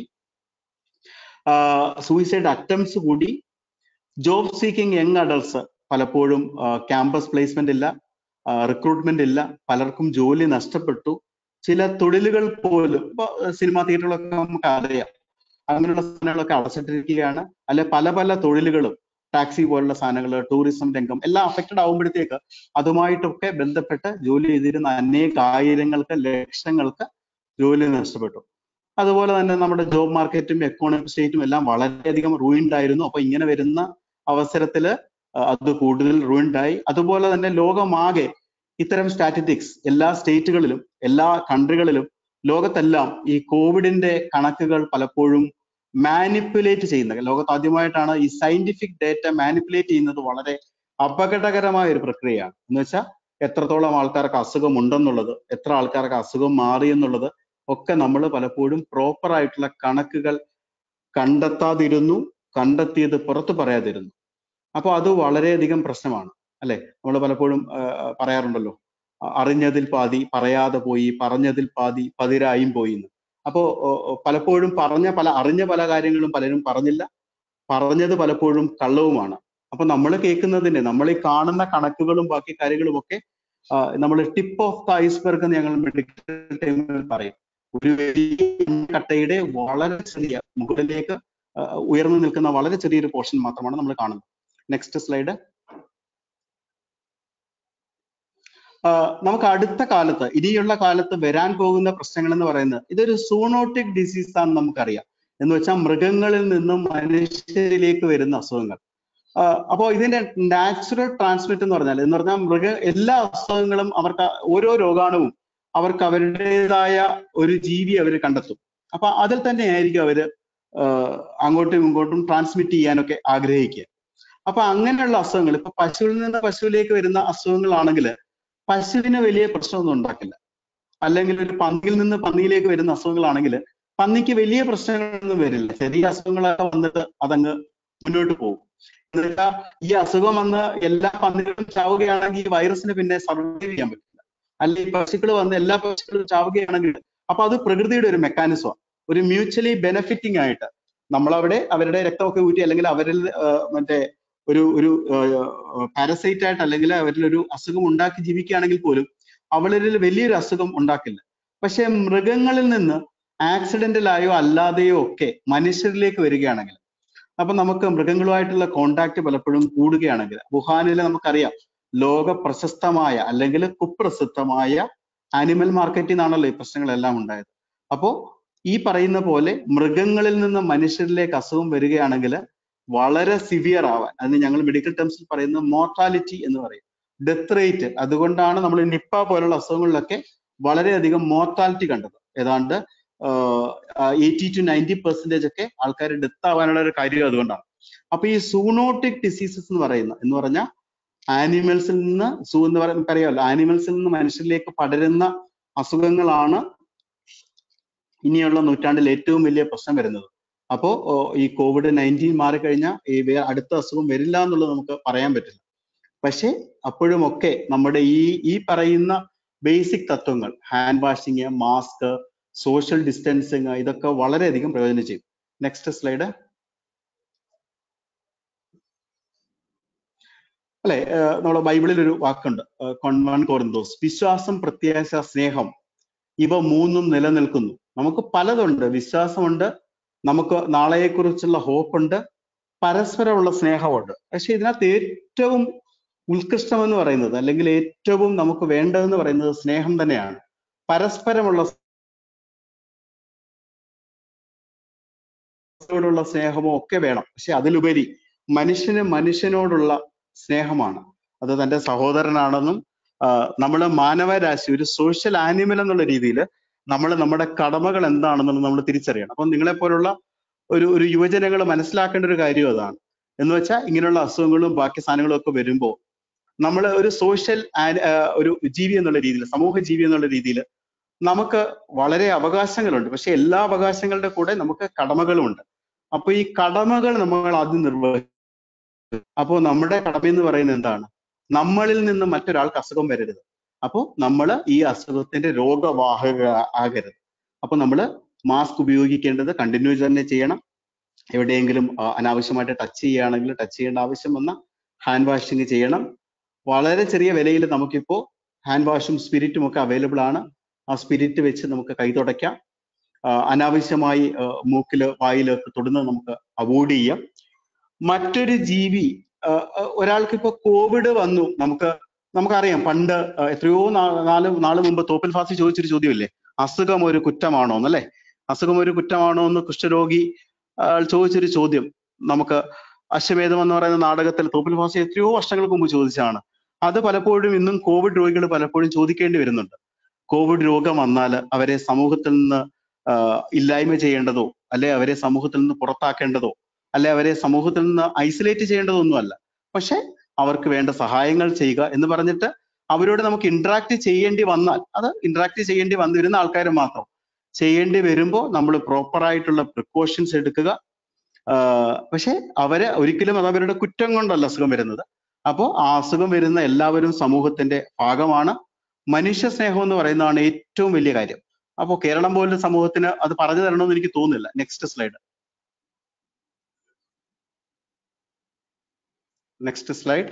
സൂയിസൈഡ് അറ്റംപ്റ്റ്സ് കൂടി ജോബ് സീക്കിംഗ് യങ് അഡൾട്ട്സ് പലപ്പോഴും ക്യാമ്പസ് പ്ലേസ്മെന്റ് ഇല്ല റിക്രൂട്ട്മെന്റ് ഇല്ല പലർക്കും ജോലി നഷ്ടപ്പെട്ടു ചില തൊഴിലുകൾ പോലും ഇപ്പൊ സിനിമാ തിയേറ്ററുകളൊക്കെ നമുക്ക് അറിയാം അങ്ങനെയുള്ള സാധനങ്ങളൊക്കെ അടച്ചിട്ടിരിക്കുകയാണ് അല്ലെ പല പല തൊഴിലുകളും ടാക്സി പോലുള്ള സാധനങ്ങൾ ടൂറിസം രംഗം എല്ലാം അഫക്റ്റഡ് ആകുമ്പോഴത്തേക്ക് അതുമായിട്ടൊക്കെ ബന്ധപ്പെട്ട് ജോലി ചെയ്തിരുന്ന അനേക ആയിരങ്ങൾക്ക് ലക്ഷങ്ങൾക്ക് ജോലി നഷ്ടപ്പെട്ടു അതുപോലെ തന്നെ നമ്മുടെ ജോബ് മാർക്കറ്റും എക്കോണമിക് സ്റ്റേറ്റും എല്ലാം വളരെയധികം റൂയിൻഡ് ആയിരുന്നു അപ്പൊ ഇങ്ങനെ വരുന്ന അവസരത്തില് അഹ് അത് കൂടുതൽ റൂയിൻഡ് ആയി അതുപോലെ തന്നെ ലോകമാകെ ഇത്തരം സ്റ്റാറ്റിസ്റ്റിക്സ് എല്ലാ സ്റ്റേറ്റുകളിലും എല്ലാ കൺട്രികളിലും ലോകത്തെല്ലാം ഈ കോവിഡിന്റെ കണക്കുകൾ പലപ്പോഴും മാനിപ്പുലേറ്റ് ചെയ്യുന്നത് ലോകത്ത് ആദ്യമായിട്ടാണ് ഈ സയന്റിഫിക് ഡേറ്റ മാനിപ്പുലേറ്റ് ചെയ്യുന്നത് വളരെ അപകടകരമായ ഒരു പ്രക്രിയയാണ് എന്ന് വെച്ചാൽ എത്രത്തോളം ആൾക്കാർക്ക് അസുഖം ഉണ്ടെന്നുള്ളത് എത്ര ആൾക്കാർക്ക് അസുഖം മാറി എന്നുള്ളത് ഒക്കെ നമ്മൾ പലപ്പോഴും പ്രോപ്പർ ആയിട്ടുള്ള കണക്കുകൾ കണ്ടെത്താതിരുന്നു കണ്ടെത്തിയത് പുറത്തു പറയാതിരുന്നു അപ്പോൾ അത് വളരെയധികം പ്രശ്നമാണ് അല്ലെ നമ്മൾ പലപ്പോഴും ആ, പറയാറുണ്ടല്ലോ അ- അറിഞ്ഞതിൽ പാതി പറയാതെ പോയി പറഞ്ഞതിൽ പാതി പതിരായും പോയി എന്ന് അപ്പോ ഓ, ഓ, പലപ്പോഴും പറഞ്ഞ പല അറിഞ്ഞ പല കാര്യങ്ങളും പലരും പറഞ്ഞില്ല പറഞ്ഞത് പലപ്പോഴും കള്ളവുമാണ് അപ്പൊ നമ്മൾ കേൾക്കുന്നതിന്റെ നമ്മൾ ഈ കാണുന്ന കണക്കുകളും ബാക്കി കാര്യങ്ങളും ഒക്കെ നമ്മൾ ടിപ്പ് ഓഫ് ദ ഐസ്ബർഗ് എന്ന് ഞങ്ങൾ മെഡിക്കൽ ടൈമിൽ പറയും ഒരു വലിയ കട്ടയുടെ വളരെ ചെറിയ മുകളിലേക്ക് ആ, ഉയർന്നു നിൽക്കുന്ന വളരെ ചെറിയൊരു പോർഷൻ മാത്രമാണ് നമ്മൾ കാണുന്നത് നെക്സ്റ്റ് സ്ലൈഡ് നമുക്ക് അടുത്ത കാലത്ത് ഇനിയുള്ള കാലത്ത് വരാൻ പോകുന്ന പ്രശ്നങ്ങൾ എന്ന് പറയുന്നത് ഇതൊരു സൂണോട്ടിക് ഡിസീസ് ആണെന്ന് നമുക്കറിയാം എന്ന് വെച്ചാൽ മൃഗങ്ങളിൽ നിന്നും മനുഷ്യരിലേക്ക് വരുന്ന അസുഖങ്ങൾ അപ്പോൾ ഇതിന്റെ നാച്ചുറൽ ട്രാൻസ്മിറ്റ് എന്ന് പറഞ്ഞാൽ എന്ന് പറഞ്ഞാൽ മൃഗ എല്ലാ അസുഖങ്ങളും അവർക്ക് ഓരോ രോഗാണുവും അവർക്ക് അവരുടേതായ ഒരു ജീവി അവർ കണ്ടെത്തും അപ്പൊ അതിൽ തന്നെ ആയിരിക്കും അവര് ആഹ് അങ്ങോട്ടും ഇങ്ങോട്ടും ട്രാൻസ്മിറ്റ് ചെയ്യാനൊക്കെ ആഗ്രഹിക്കുക അപ്പൊ അങ്ങനെയുള്ള അസുഖങ്ങൾ ഇപ്പൊ പശുവിൽ നിന്ന് പശുവിലേക്ക് വരുന്ന അസുഖങ്ങളാണെങ്കിൽ പശുവിന് വലിയ പ്രശ്നമൊന്നും ഉണ്ടാക്കില്ല അല്ലെങ്കിൽ ഒരു പന്നിയിൽ നിന്ന് പന്നിയിലേക്ക് വരുന്ന അസുഖങ്ങളാണെങ്കിൽ പന്നിക്ക് വലിയ പ്രശ്നങ്ങളൊന്നും വരില്ല ചെറിയ അസുഖങ്ങളൊക്കെ വന്നിട്ട് അതങ്ങ് മുന്നോട്ട് പോകും എന്നുവെച്ചാൽ ഈ അസുഖം വന്ന് എല്ലാ പന്നികളും ചാവുകയാണെങ്കിൽ ഈ വൈറസിന് പിന്നെ സർവൈവ് ചെയ്യാൻ പറ്റില്ല അല്ലെങ്കിൽ പശുക്കൾ വന്ന് എല്ലാ പശുക്കളും ചാവുകയാണെങ്കിൽ അപ്പൊ അത് പ്രകൃതിയുടെ ഒരു മെക്കാനിസമാണ് ഒരു മ്യൂച്വലി ബെനഫിറ്റിംഗ് ആയിട്ട് നമ്മളവിടെ അവരുടെ രക്തമൊക്കെ ഊറ്റി അല്ലെങ്കിൽ അവരിൽ ആ, മറ്റേ ഒരു ഒരു പാരസൈറ്റ് ആയിട്ട് അല്ലെങ്കിൽ അവരിൽ ഒരു അസുഖം ഉണ്ടാക്കി ജീവിക്കുകയാണെങ്കിൽ പോലും അവളിൽ വലിയൊരു അസുഖം ഉണ്ടാക്കില്ല പക്ഷെ മൃഗങ്ങളിൽ നിന്ന് ആക്സിഡന്റലായോ അല്ലാതെയോ ഒക്കെ മനുഷ്യരിലേക്ക് വരികയാണെങ്കിൽ അപ്പൊ നമുക്ക് മൃഗങ്ങളുമായിട്ടുള്ള കോണ്ടാക്ട് പലപ്പോഴും കൂടുകയാണെങ്കിൽ വുഹാനിലെ നമുക്കറിയാം ലോക പ്രശസ്തമായ അല്ലെങ്കിൽ കുപ്രസിദ്ധമായ ആനിമൽ മാർക്കറ്റിൽ നിന്നാണല്ലോ ഈ പ്രശ്നങ്ങളെല്ലാം ഉണ്ടായത് അപ്പോ ഈ പറയുന്ന പോലെ മൃഗങ്ങളിൽ നിന്ന് മനുഷ്യരിലേക്ക് അസുഖം വരികയാണെങ്കിൽ വളരെ സിവിയർ ആവാൻ അതിന് ഞങ്ങൾ മെഡിക്കൽ ടേംസിൽ പറയുന്നത് മോർട്ടാലിറ്റി എന്ന് പറയും ഡെത്ത് റേറ്റ് അതുകൊണ്ടാണ് നമ്മൾ നിപ്പ പോലുള്ള അസുഖങ്ങളിലൊക്കെ വളരെയധികം മോർട്ടാലിറ്റി കണ്ടത് ഏതാണ്ട് എയ്റ്റി ടു നയൻറ്റി പെർസെന്റേജ് ഒക്കെ ആൾക്കാർ ഡെത്ത് ആവാനുള്ള ഒരു കാര്യം അതുകൊണ്ടാണ് അപ്പൊ ഈ സൂണോട്ടിക് ഡിസീസസ് എന്ന് പറയുന്ന എന്ന് പറഞ്ഞാൽ ആനിമൽസിൽ നിന്ന് സൂ എന്ന് പറയുമ്പോൾ അറിയാമല്ലോ ആനിമൽസിൽ നിന്ന് മനുഷ്യരിലേക്ക് പടരുന്ന അസുഖങ്ങളാണ് ഇനിയുള്ള നൂറ്റാണ്ടിൽ ഏറ്റവും വലിയ പ്രശ്നം വരുന്നത് അപ്പോ ഓ, ഈ കോവിഡ് നയൻറ്റീൻ മാറിക്കഴിഞ്ഞാൽ ഈ വേ- അടുത്ത അസുഖം വരില്ല എന്നുള്ളത് നമുക്ക് പറയാൻ പറ്റില്ല പക്ഷെ അപ്പോഴും ഒക്കെ നമ്മുടെ ഈ ഈ പറയുന്ന ബേസിക് തത്വങ്ങൾ hand washing mask social distancing ഇതൊക്കെ വളരെയധികം പ്രയോജനം ചെയ്യും നെക്സ്റ്റ് സ്ലൈഡ് അല്ലെ നമ്മുടെ ബൈബിളിൽ ഒരു വാക്കുണ്ട് കൊൺവൺ കോറിന്തോസ് വിശ്വാസം പ്രത്യാശ സ്നേഹം ഇവ മൂന്നും നിലനിൽക്കുന്നു നമുക്ക് പലതുണ്ട് വിശ്വാസമുണ്ട് നമുക്ക് നാളെയെക്കുറിച്ചുള്ള ഹോപ്പുണ്ട് പരസ്പരമുള്ള സ്നേഹമുണ്ട് പക്ഷെ ഇതിനകത്ത് ഏറ്റവും ഉത്കൃഷ്ടം എന്ന് പറയുന്നത് അല്ലെങ്കിൽ ഏറ്റവും നമുക്ക് വേണ്ടതെന്ന് പറയുന്നത് സ്നേഹം തന്നെയാണ് പരസ്പരമുള്ള ോടുള്ള സ്നേഹമോ ഒക്കെ വേണം പക്ഷെ അതിലുപരി മനുഷ്യന് മനുഷ്യനോടുള്ള സ്നേഹമാണ് അത് തന്റെ സഹോദരനാണെന്നും നമ്മൾ മാനവരാശി ഒരു സോഷ്യൽ ആനിമൽ എന്നുള്ള രീതിയിൽ നമ്മൾ നമ്മുടെ കടമകൾ എന്താണെന്നുള്ളത് നമ്മൾ തിരിച്ചറിയണം അപ്പം നിങ്ങളെ പോലുള്ള ഒരു ഒരു യുവജനങ്ങൾ മനസ്സിലാക്കേണ്ട ഒരു കാര്യം അതാണ് എന്ന് വെച്ചാൽ ഇങ്ങനെയുള്ള അസുഖങ്ങളും ബാക്കി സാധനങ്ങളും ഒക്കെ വരുമ്പോൾ നമ്മൾ ഒരു സോഷ്യൽ ഒരു ജീവി എന്നുള്ള രീതിയിൽ സമൂഹ ജീവി എന്നുള്ള രീതിയിൽ നമുക്ക് വളരെ അവകാശങ്ങളുണ്ട് പക്ഷെ എല്ലാ അവകാശങ്ങളുടെ കൂടെ നമുക്ക് കടമകളുമുണ്ട് അപ്പൊ ഈ കടമകൾ നമ്മൾ ആദ്യം നിർവഹിക്കും അപ്പോൾ നമ്മുടെ കടമ എന്ന് പറയുന്നത് എന്താണ് നമ്മളിൽ നിന്ന് മറ്റൊരാൾക്ക് അസുഖം വരരുത് അപ്പോൾ നമ്മൾ ഈ അസുഖത്തിന്റെ രോഗവാഹക ആകരുത് അപ്പൊ നമ്മൾ മാസ്ക് ഉപയോഗിക്കേണ്ടത് കണ്ടിന്യൂ തന്നെ ചെയ്യണം എവിടെയെങ്കിലും ആ, അനാവശ്യമായിട്ട് ടച്ച് ചെയ്യുകയാണെങ്കിൽ ടച്ച് ചെയ്യേണ്ട ആവശ്യം വന്ന ഹാൻഡ് വാഷിങ് ചെയ്യണം വളരെ ചെറിയ വിലയിൽ നമുക്കിപ്പോ ഹാൻഡ് വാഷും സ്പിരിറ്റും ഒക്കെ അവൈലബിൾ ആണ് ആ സ്പിരിറ്റ് വെച്ച് നമുക്ക് കൈ തുടയ്ക്കാം ആ, അനാവശ്യമായി ആ, മൂക്കില് വായിലൊക്കെ തൊടുന്നത് നമുക്ക് അവോയ്ഡ് ചെയ്യാം മറ്റൊരു ജീവി ആ, ആ, ഒരാൾക്ക് ഇപ്പൊ കോവിഡ് വന്നു നമുക്ക് നമുക്കറിയാം പണ്ട് ആ, എത്രയോ നാ- നാല് നാള് മുമ്പ് തോപ്പിൽ ഫാസി ചോദിച്ചൊരു ചോദ്യമില്ലേ അസുഖം ഒരു കുറ്റമാണോ എന്നല്ലേ അസുഖം ഒരു കുറ്റമാണോ എന്ന് കുഷ്ഠരോഗി ആ, ചോദിച്ചൊരു ചോദ്യം നമുക്ക് അശ്വമേധം എന്ന് പറയുന്ന നാടകത്തിൽ തോപ്പിൽ ഫാസി എത്രയോ വർഷങ്ങൾക്ക് മുമ്പ് ചോദിച്ചതാണ് അത് പലപ്പോഴും ഇന്നും കോവിഡ് രോഗികൾ പലപ്പോഴും ചോദിക്കേണ്ടി വരുന്നുണ്ട് കോവിഡ് രോഗം വന്നാൽ അവരെ സമൂഹത്തിൽ നിന്ന് ആ, ഇല്ലായ്മ ചെയ്യേണ്ടതോ അല്ലെ അവരെ സമൂഹത്തിൽ നിന്ന് പുറത്താക്കേണ്ടതോ അല്ലെ അവരെ സമൂഹത്തിൽ നിന്ന് ഐസൊലേറ്റ് ചെയ്യേണ്ടതൊന്നുമല്ല പക്ഷെ അവർക്ക് വേണ്ട സഹായങ്ങൾ ചെയ്യുക എന്ന് പറഞ്ഞിട്ട് അവരോട് നമുക്ക് ഇന്ററാക്ട് ചെയ്യേണ്ടി വന്നാൽ അത് ഇന്ററാക്ട് ചെയ്യേണ്ടി വന്നിരുന്ന ആൾക്കാർ മാത്രം ചെയ്യേണ്ടി വരുമ്പോൾ നമ്മൾ പ്രോപ്പർ ആയിട്ടുള്ള പ്രിക്കോഷൻസ് എടുക്കുക ആഹ് പക്ഷെ അവര് ഒരിക്കലും അത് അവരുടെ കുറ്റം കൊണ്ടല്ല അസുഖം വരുന്നത് അപ്പോൾ ആ അസുഖം വരുന്ന എല്ലാവരും സമൂഹത്തിന്റെ ഭാഗമാണ് മനുഷ്യ സ്നേഹം എന്ന് പറയുന്നതാണ് ഏറ്റവും വലിയ കാര്യം അപ്പോൾ കേരളം പോലുള്ള സമൂഹത്തിന് അത് പറഞ്ഞു തരണമെന്ന് എനിക്ക് തോന്നുന്നില്ല നെക്സ്റ്റ് സ്ലൈഡ് നെക്സ്റ്റ് സ്ലൈഡ്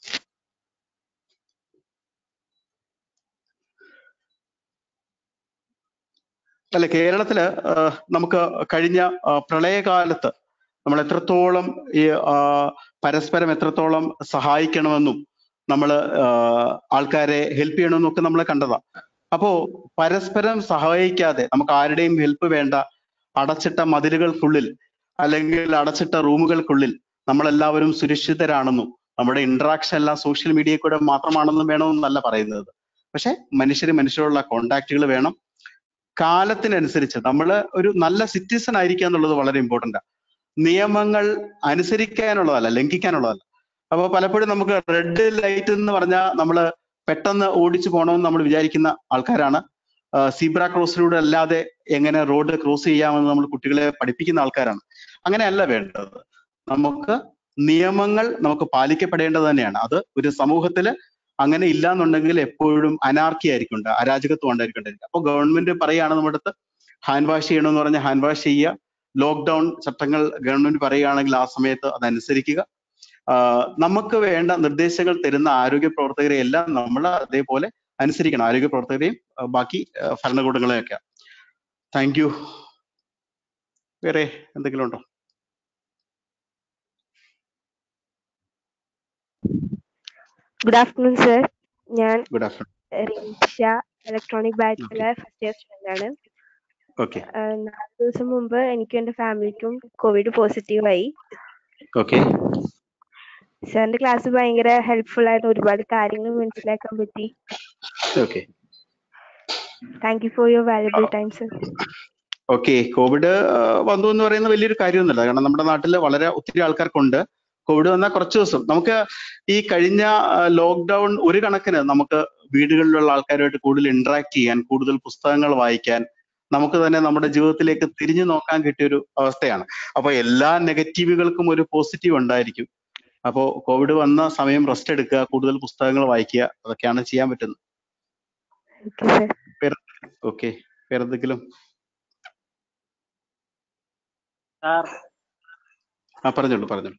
അല്ല കേരളത്തില് ആഹ് നമുക്ക് കഴിഞ്ഞ ആഹ് പ്രളയകാലത്ത് നമ്മൾ എത്രത്തോളം ഈ ആഹ് പരസ്പരം എത്രത്തോളം സഹായിക്കണമെന്നും നമ്മൾ ആൾക്കാരെ ഹെൽപ്പ് ചെയ്യണമെന്നും ഒക്കെ നമ്മൾ കണ്ടതാ അപ്പോ പരസ്പരം സഹായിക്കാതെ നമുക്ക് ആരുടെയും ഹെൽപ്പ് വേണ്ട അടച്ചിട്ട മതിലുകൾക്കുള്ളിൽ അല്ലെങ്കിൽ അടച്ചിട്ട റൂമുകൾക്കുള്ളിൽ നമ്മളെല്ലാവരും സുരക്ഷിതരാണെന്നും നമ്മുടെ ഇന്ററാക്ഷൻ എല്ലാം സോഷ്യൽ മീഡിയയിൽ കൂടെ മാത്രമാണെന്നും വേണമെന്നല്ല പറയുന്നത് പക്ഷെ മനുഷ്യര് മനുഷ്യരോടുള്ള കോണ്ടാക്റ്റുകൾ വേണം കാലത്തിനനുസരിച്ച് നമ്മൾ ഒരു നല്ല സിറ്റിസൺ ആയിരിക്കുക എന്നുള്ളത് വളരെ ഇമ്പോർട്ടന്റ് നിയമങ്ങൾ അനുസരിക്കാനുള്ളതല്ല ലംഘിക്കാനുള്ളതല്ല അപ്പൊ പലപ്പോഴും നമുക്ക് റെഡ് ലൈറ്റ് എന്ന് പറഞ്ഞാൽ നമ്മൾ പെട്ടെന്ന് ഓടിച്ചു പോകണമെന്ന് നമ്മൾ വിചാരിക്കുന്ന ആൾക്കാരാണ് സീബ്ര ക്രോസിലൂടെ അല്ലാതെ എങ്ങനെ റോഡ് ക്രോസ് ചെയ്യാമെന്ന് നമ്മൾ കുട്ടികളെ പഠിപ്പിക്കുന്ന ആൾക്കാരാണ് അങ്ങനെയല്ല വേണ്ടത് നമുക്ക് നിയമങ്ങൾ നമുക്ക് പാലിക്കപ്പെടേണ്ടത് തന്നെയാണ് അത് ഒരു സമൂഹത്തില് അങ്ങനെ ഇല്ല എന്നുണ്ടെങ്കിൽ എപ്പോഴും അനാർക്കി ആയിരിക്കും ഉണ്ടാ- അരാജകത്വം ഉണ്ടായിരിക്കും അപ്പൊ ഗവൺമെന്റ് പറയാണ് നമ്മുടെ അടുത്ത് ഹാൻഡ് വാഷ് ചെയ്യണമെന്ന് പറഞ്ഞാൽ ഹാൻഡ് വാഷ് ചെയ്യുക ലോക്ക്ഡൌൺ ചട്ടങ്ങൾ ഗവൺമെന്റ് പറയുകയാണെങ്കിൽ ആ സമയത്ത് അതനുസരിക്കുക ആഹ് നമുക്ക് വേണ്ട നിർദ്ദേശങ്ങൾ തരുന്ന ആരോഗ്യ പ്രവർത്തകരെ എല്ലാം നമ്മൾ അതേപോലെ അനുസരിക്കണം ആരോഗ്യ പ്രവർത്തകരെയും ആഹ് ബാക്കി ആഹ് ഭരണകൂടങ്ങളെയൊക്കെ താങ്ക് യു വേറെ എന്തെങ്കിലും ഉണ്ടോ ഗുഡ് ആഫ്റ്റർനൂൺ സർ ഞാൻ ഗുഡ് ആഫ്റ്റർനൂൺ റിൻഷ ഇലക്ട്രോണിക് ബാച്ചിലെ ഫസ്റ്റ് ഇയർ സ്റ്റുഡന്റ് ആണ് ഓക്കെ ആഹ് നാല് ദിവസം മുമ്പ് എനിക്കും എൻ്റെ ഫാമിലിക്കും കോവിഡ് പോസിറ്റീവ് ആയി ഓക്കെ സാറിന്റെ ക്ലാസ് ഭയങ്കര ഹെൽപ്ഫുൾ ആയിട്ട് ഒരുപാട് കാര്യങ്ങൾ മനസ്സിലാക്കാൻ പറ്റി okay thank you for your valuable time sir okay COVID വന്നു എന്ന് പറയുന്നത് വലിയൊരു കാര്യമൊന്നുമല്ല കാരണം നമ്മുടെ നാട്ടിൽ വളരെ ഒത്തിരി ആൾക്കാർക്കുണ്ട് കോവിഡ് വന്നാൽ കുറച്ച് ദിവസം നമുക്ക് ഈ കഴിഞ്ഞ ലോക്ക്ഡൗൺ ഒരു കണക്കിന് നമുക്ക് വീടുകളിലുള്ള ആൾക്കാരുമായിട്ട് കൂടുതൽ ഇന്ററാക്ട് ചെയ്യാൻ കൂടുതൽ പുസ്തകങ്ങൾ വായിക്കാൻ നമുക്ക് തന്നെ നമ്മുടെ ജീവിതത്തിലേക്ക് തിരിഞ്ഞു നോക്കാൻ കിട്ടിയ ഒരു അവസ്ഥയാണ് അപ്പൊ എല്ലാ നെഗറ്റീവുകൾക്കും ഒരു പോസിറ്റീവ് ഉണ്ടായിരിക്കും അപ്പോൾ കോവിഡ് വന്ന സമയം റെസ്റ്റ് എടുക്കുക കൂടുതൽ പുസ്തകങ്ങൾ വായിക്കുക അതൊക്കെയാണ് ചെയ്യാൻ പറ്റുന്നത് ഓക്കെ സർ ഓക്കെ വേറെ എന്തെങ്കിലും സാർ ആ പറഞ്ഞോളൂ പറഞ്ഞോളൂ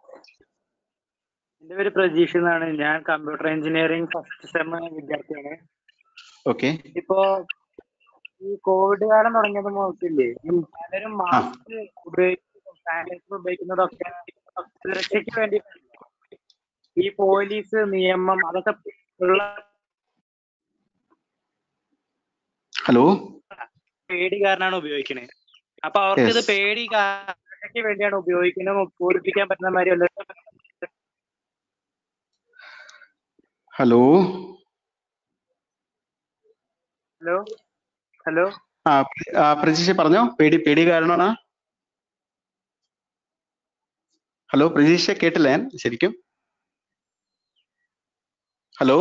എന്റെ പേര് പ്രജീഷ് എന്നാണ് ഞാൻ കമ്പ്യൂട്ടർ എഞ്ചിനീയറിംഗ് ഫസ്റ്റ് സെം വിദ്യാർത്ഥിയാണ് ഓക്കെ ഇപ്പോ ഈ കോവിഡ് കാലം തുടങ്ങിയത് മുതലില്ലേ ഈ പലരും മാസ്ക് ഉപയോഗിക്കുന്നതും സാനിറ്റൈസർ ഉപയോഗിക്കുന്നതൊക്കെ സുരക്ഷയ്ക്ക് വേണ്ടി ഈ പോലീസ് നിയമം അതൊക്കെ ഉള്ള ഹലോ പേടി കാരണമാണ് ഉപയോഗിക്കുന്നത് അപ്പൊ അവർക്ക് ഇത് Yes. പേടി കാ- സുരക്ഷയ്ക്ക് വേണ്ടിയാണ് ഉപയോഗിക്കുന്നത് പൂരിപ്പിക്കാൻ പറ്റുന്ന മാതിരി വല്ലതും ഹലോ ഹലോ ഹലോ ആ പ്ര- ആ, പ്രജീഷ പറഞ്ഞോ പേടി പേടി കാരണമാണ് ഹലോ പ്രജീഷ കേട്ടില്ല ഞാൻ ശരിക്കും ഹലോ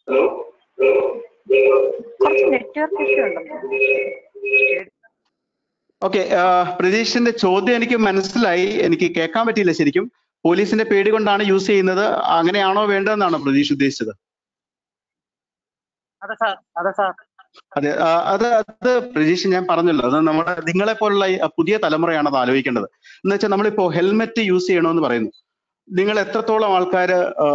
കുറച്ച് നെറ്റ്വർക്ക് ഇഷ്യൂ ഉണ്ടോ ഓക്കെ പ്രജീഷിന്റെ ചോദ്യം എനിക്ക് മനസ്സിലായി എനിക്ക് കേൾക്കാൻ പറ്റിയില്ല ശരിക്കും പോലീസിന്റെ പേടി കൊണ്ടാണ് യൂസ് ചെയ്യുന്നത് അങ്ങനെയാണോ വേണ്ടതെന്നാണോ പ്രതീഷ് ഉദ്ദേശിച്ചത് അതെ സാർ അതെ സാർ അതെ ആ, അത് അത് പ്രജീഷ് ഞാൻ പറഞ്ഞല്ലോ അത് നമ്മുടെ നിങ്ങളെ പോലുള്ള ഈ പുതിയ തലമുറയാണ് അത് ആലോചിക്കേണ്ടത് എന്ന് വെച്ചാൽ നമ്മളിപ്പോ ഹെൽമെറ്റ് യൂസ് ചെയ്യണമെന്ന് പറയുന്നു നിങ്ങൾ എത്രത്തോളം ആൾക്കാർ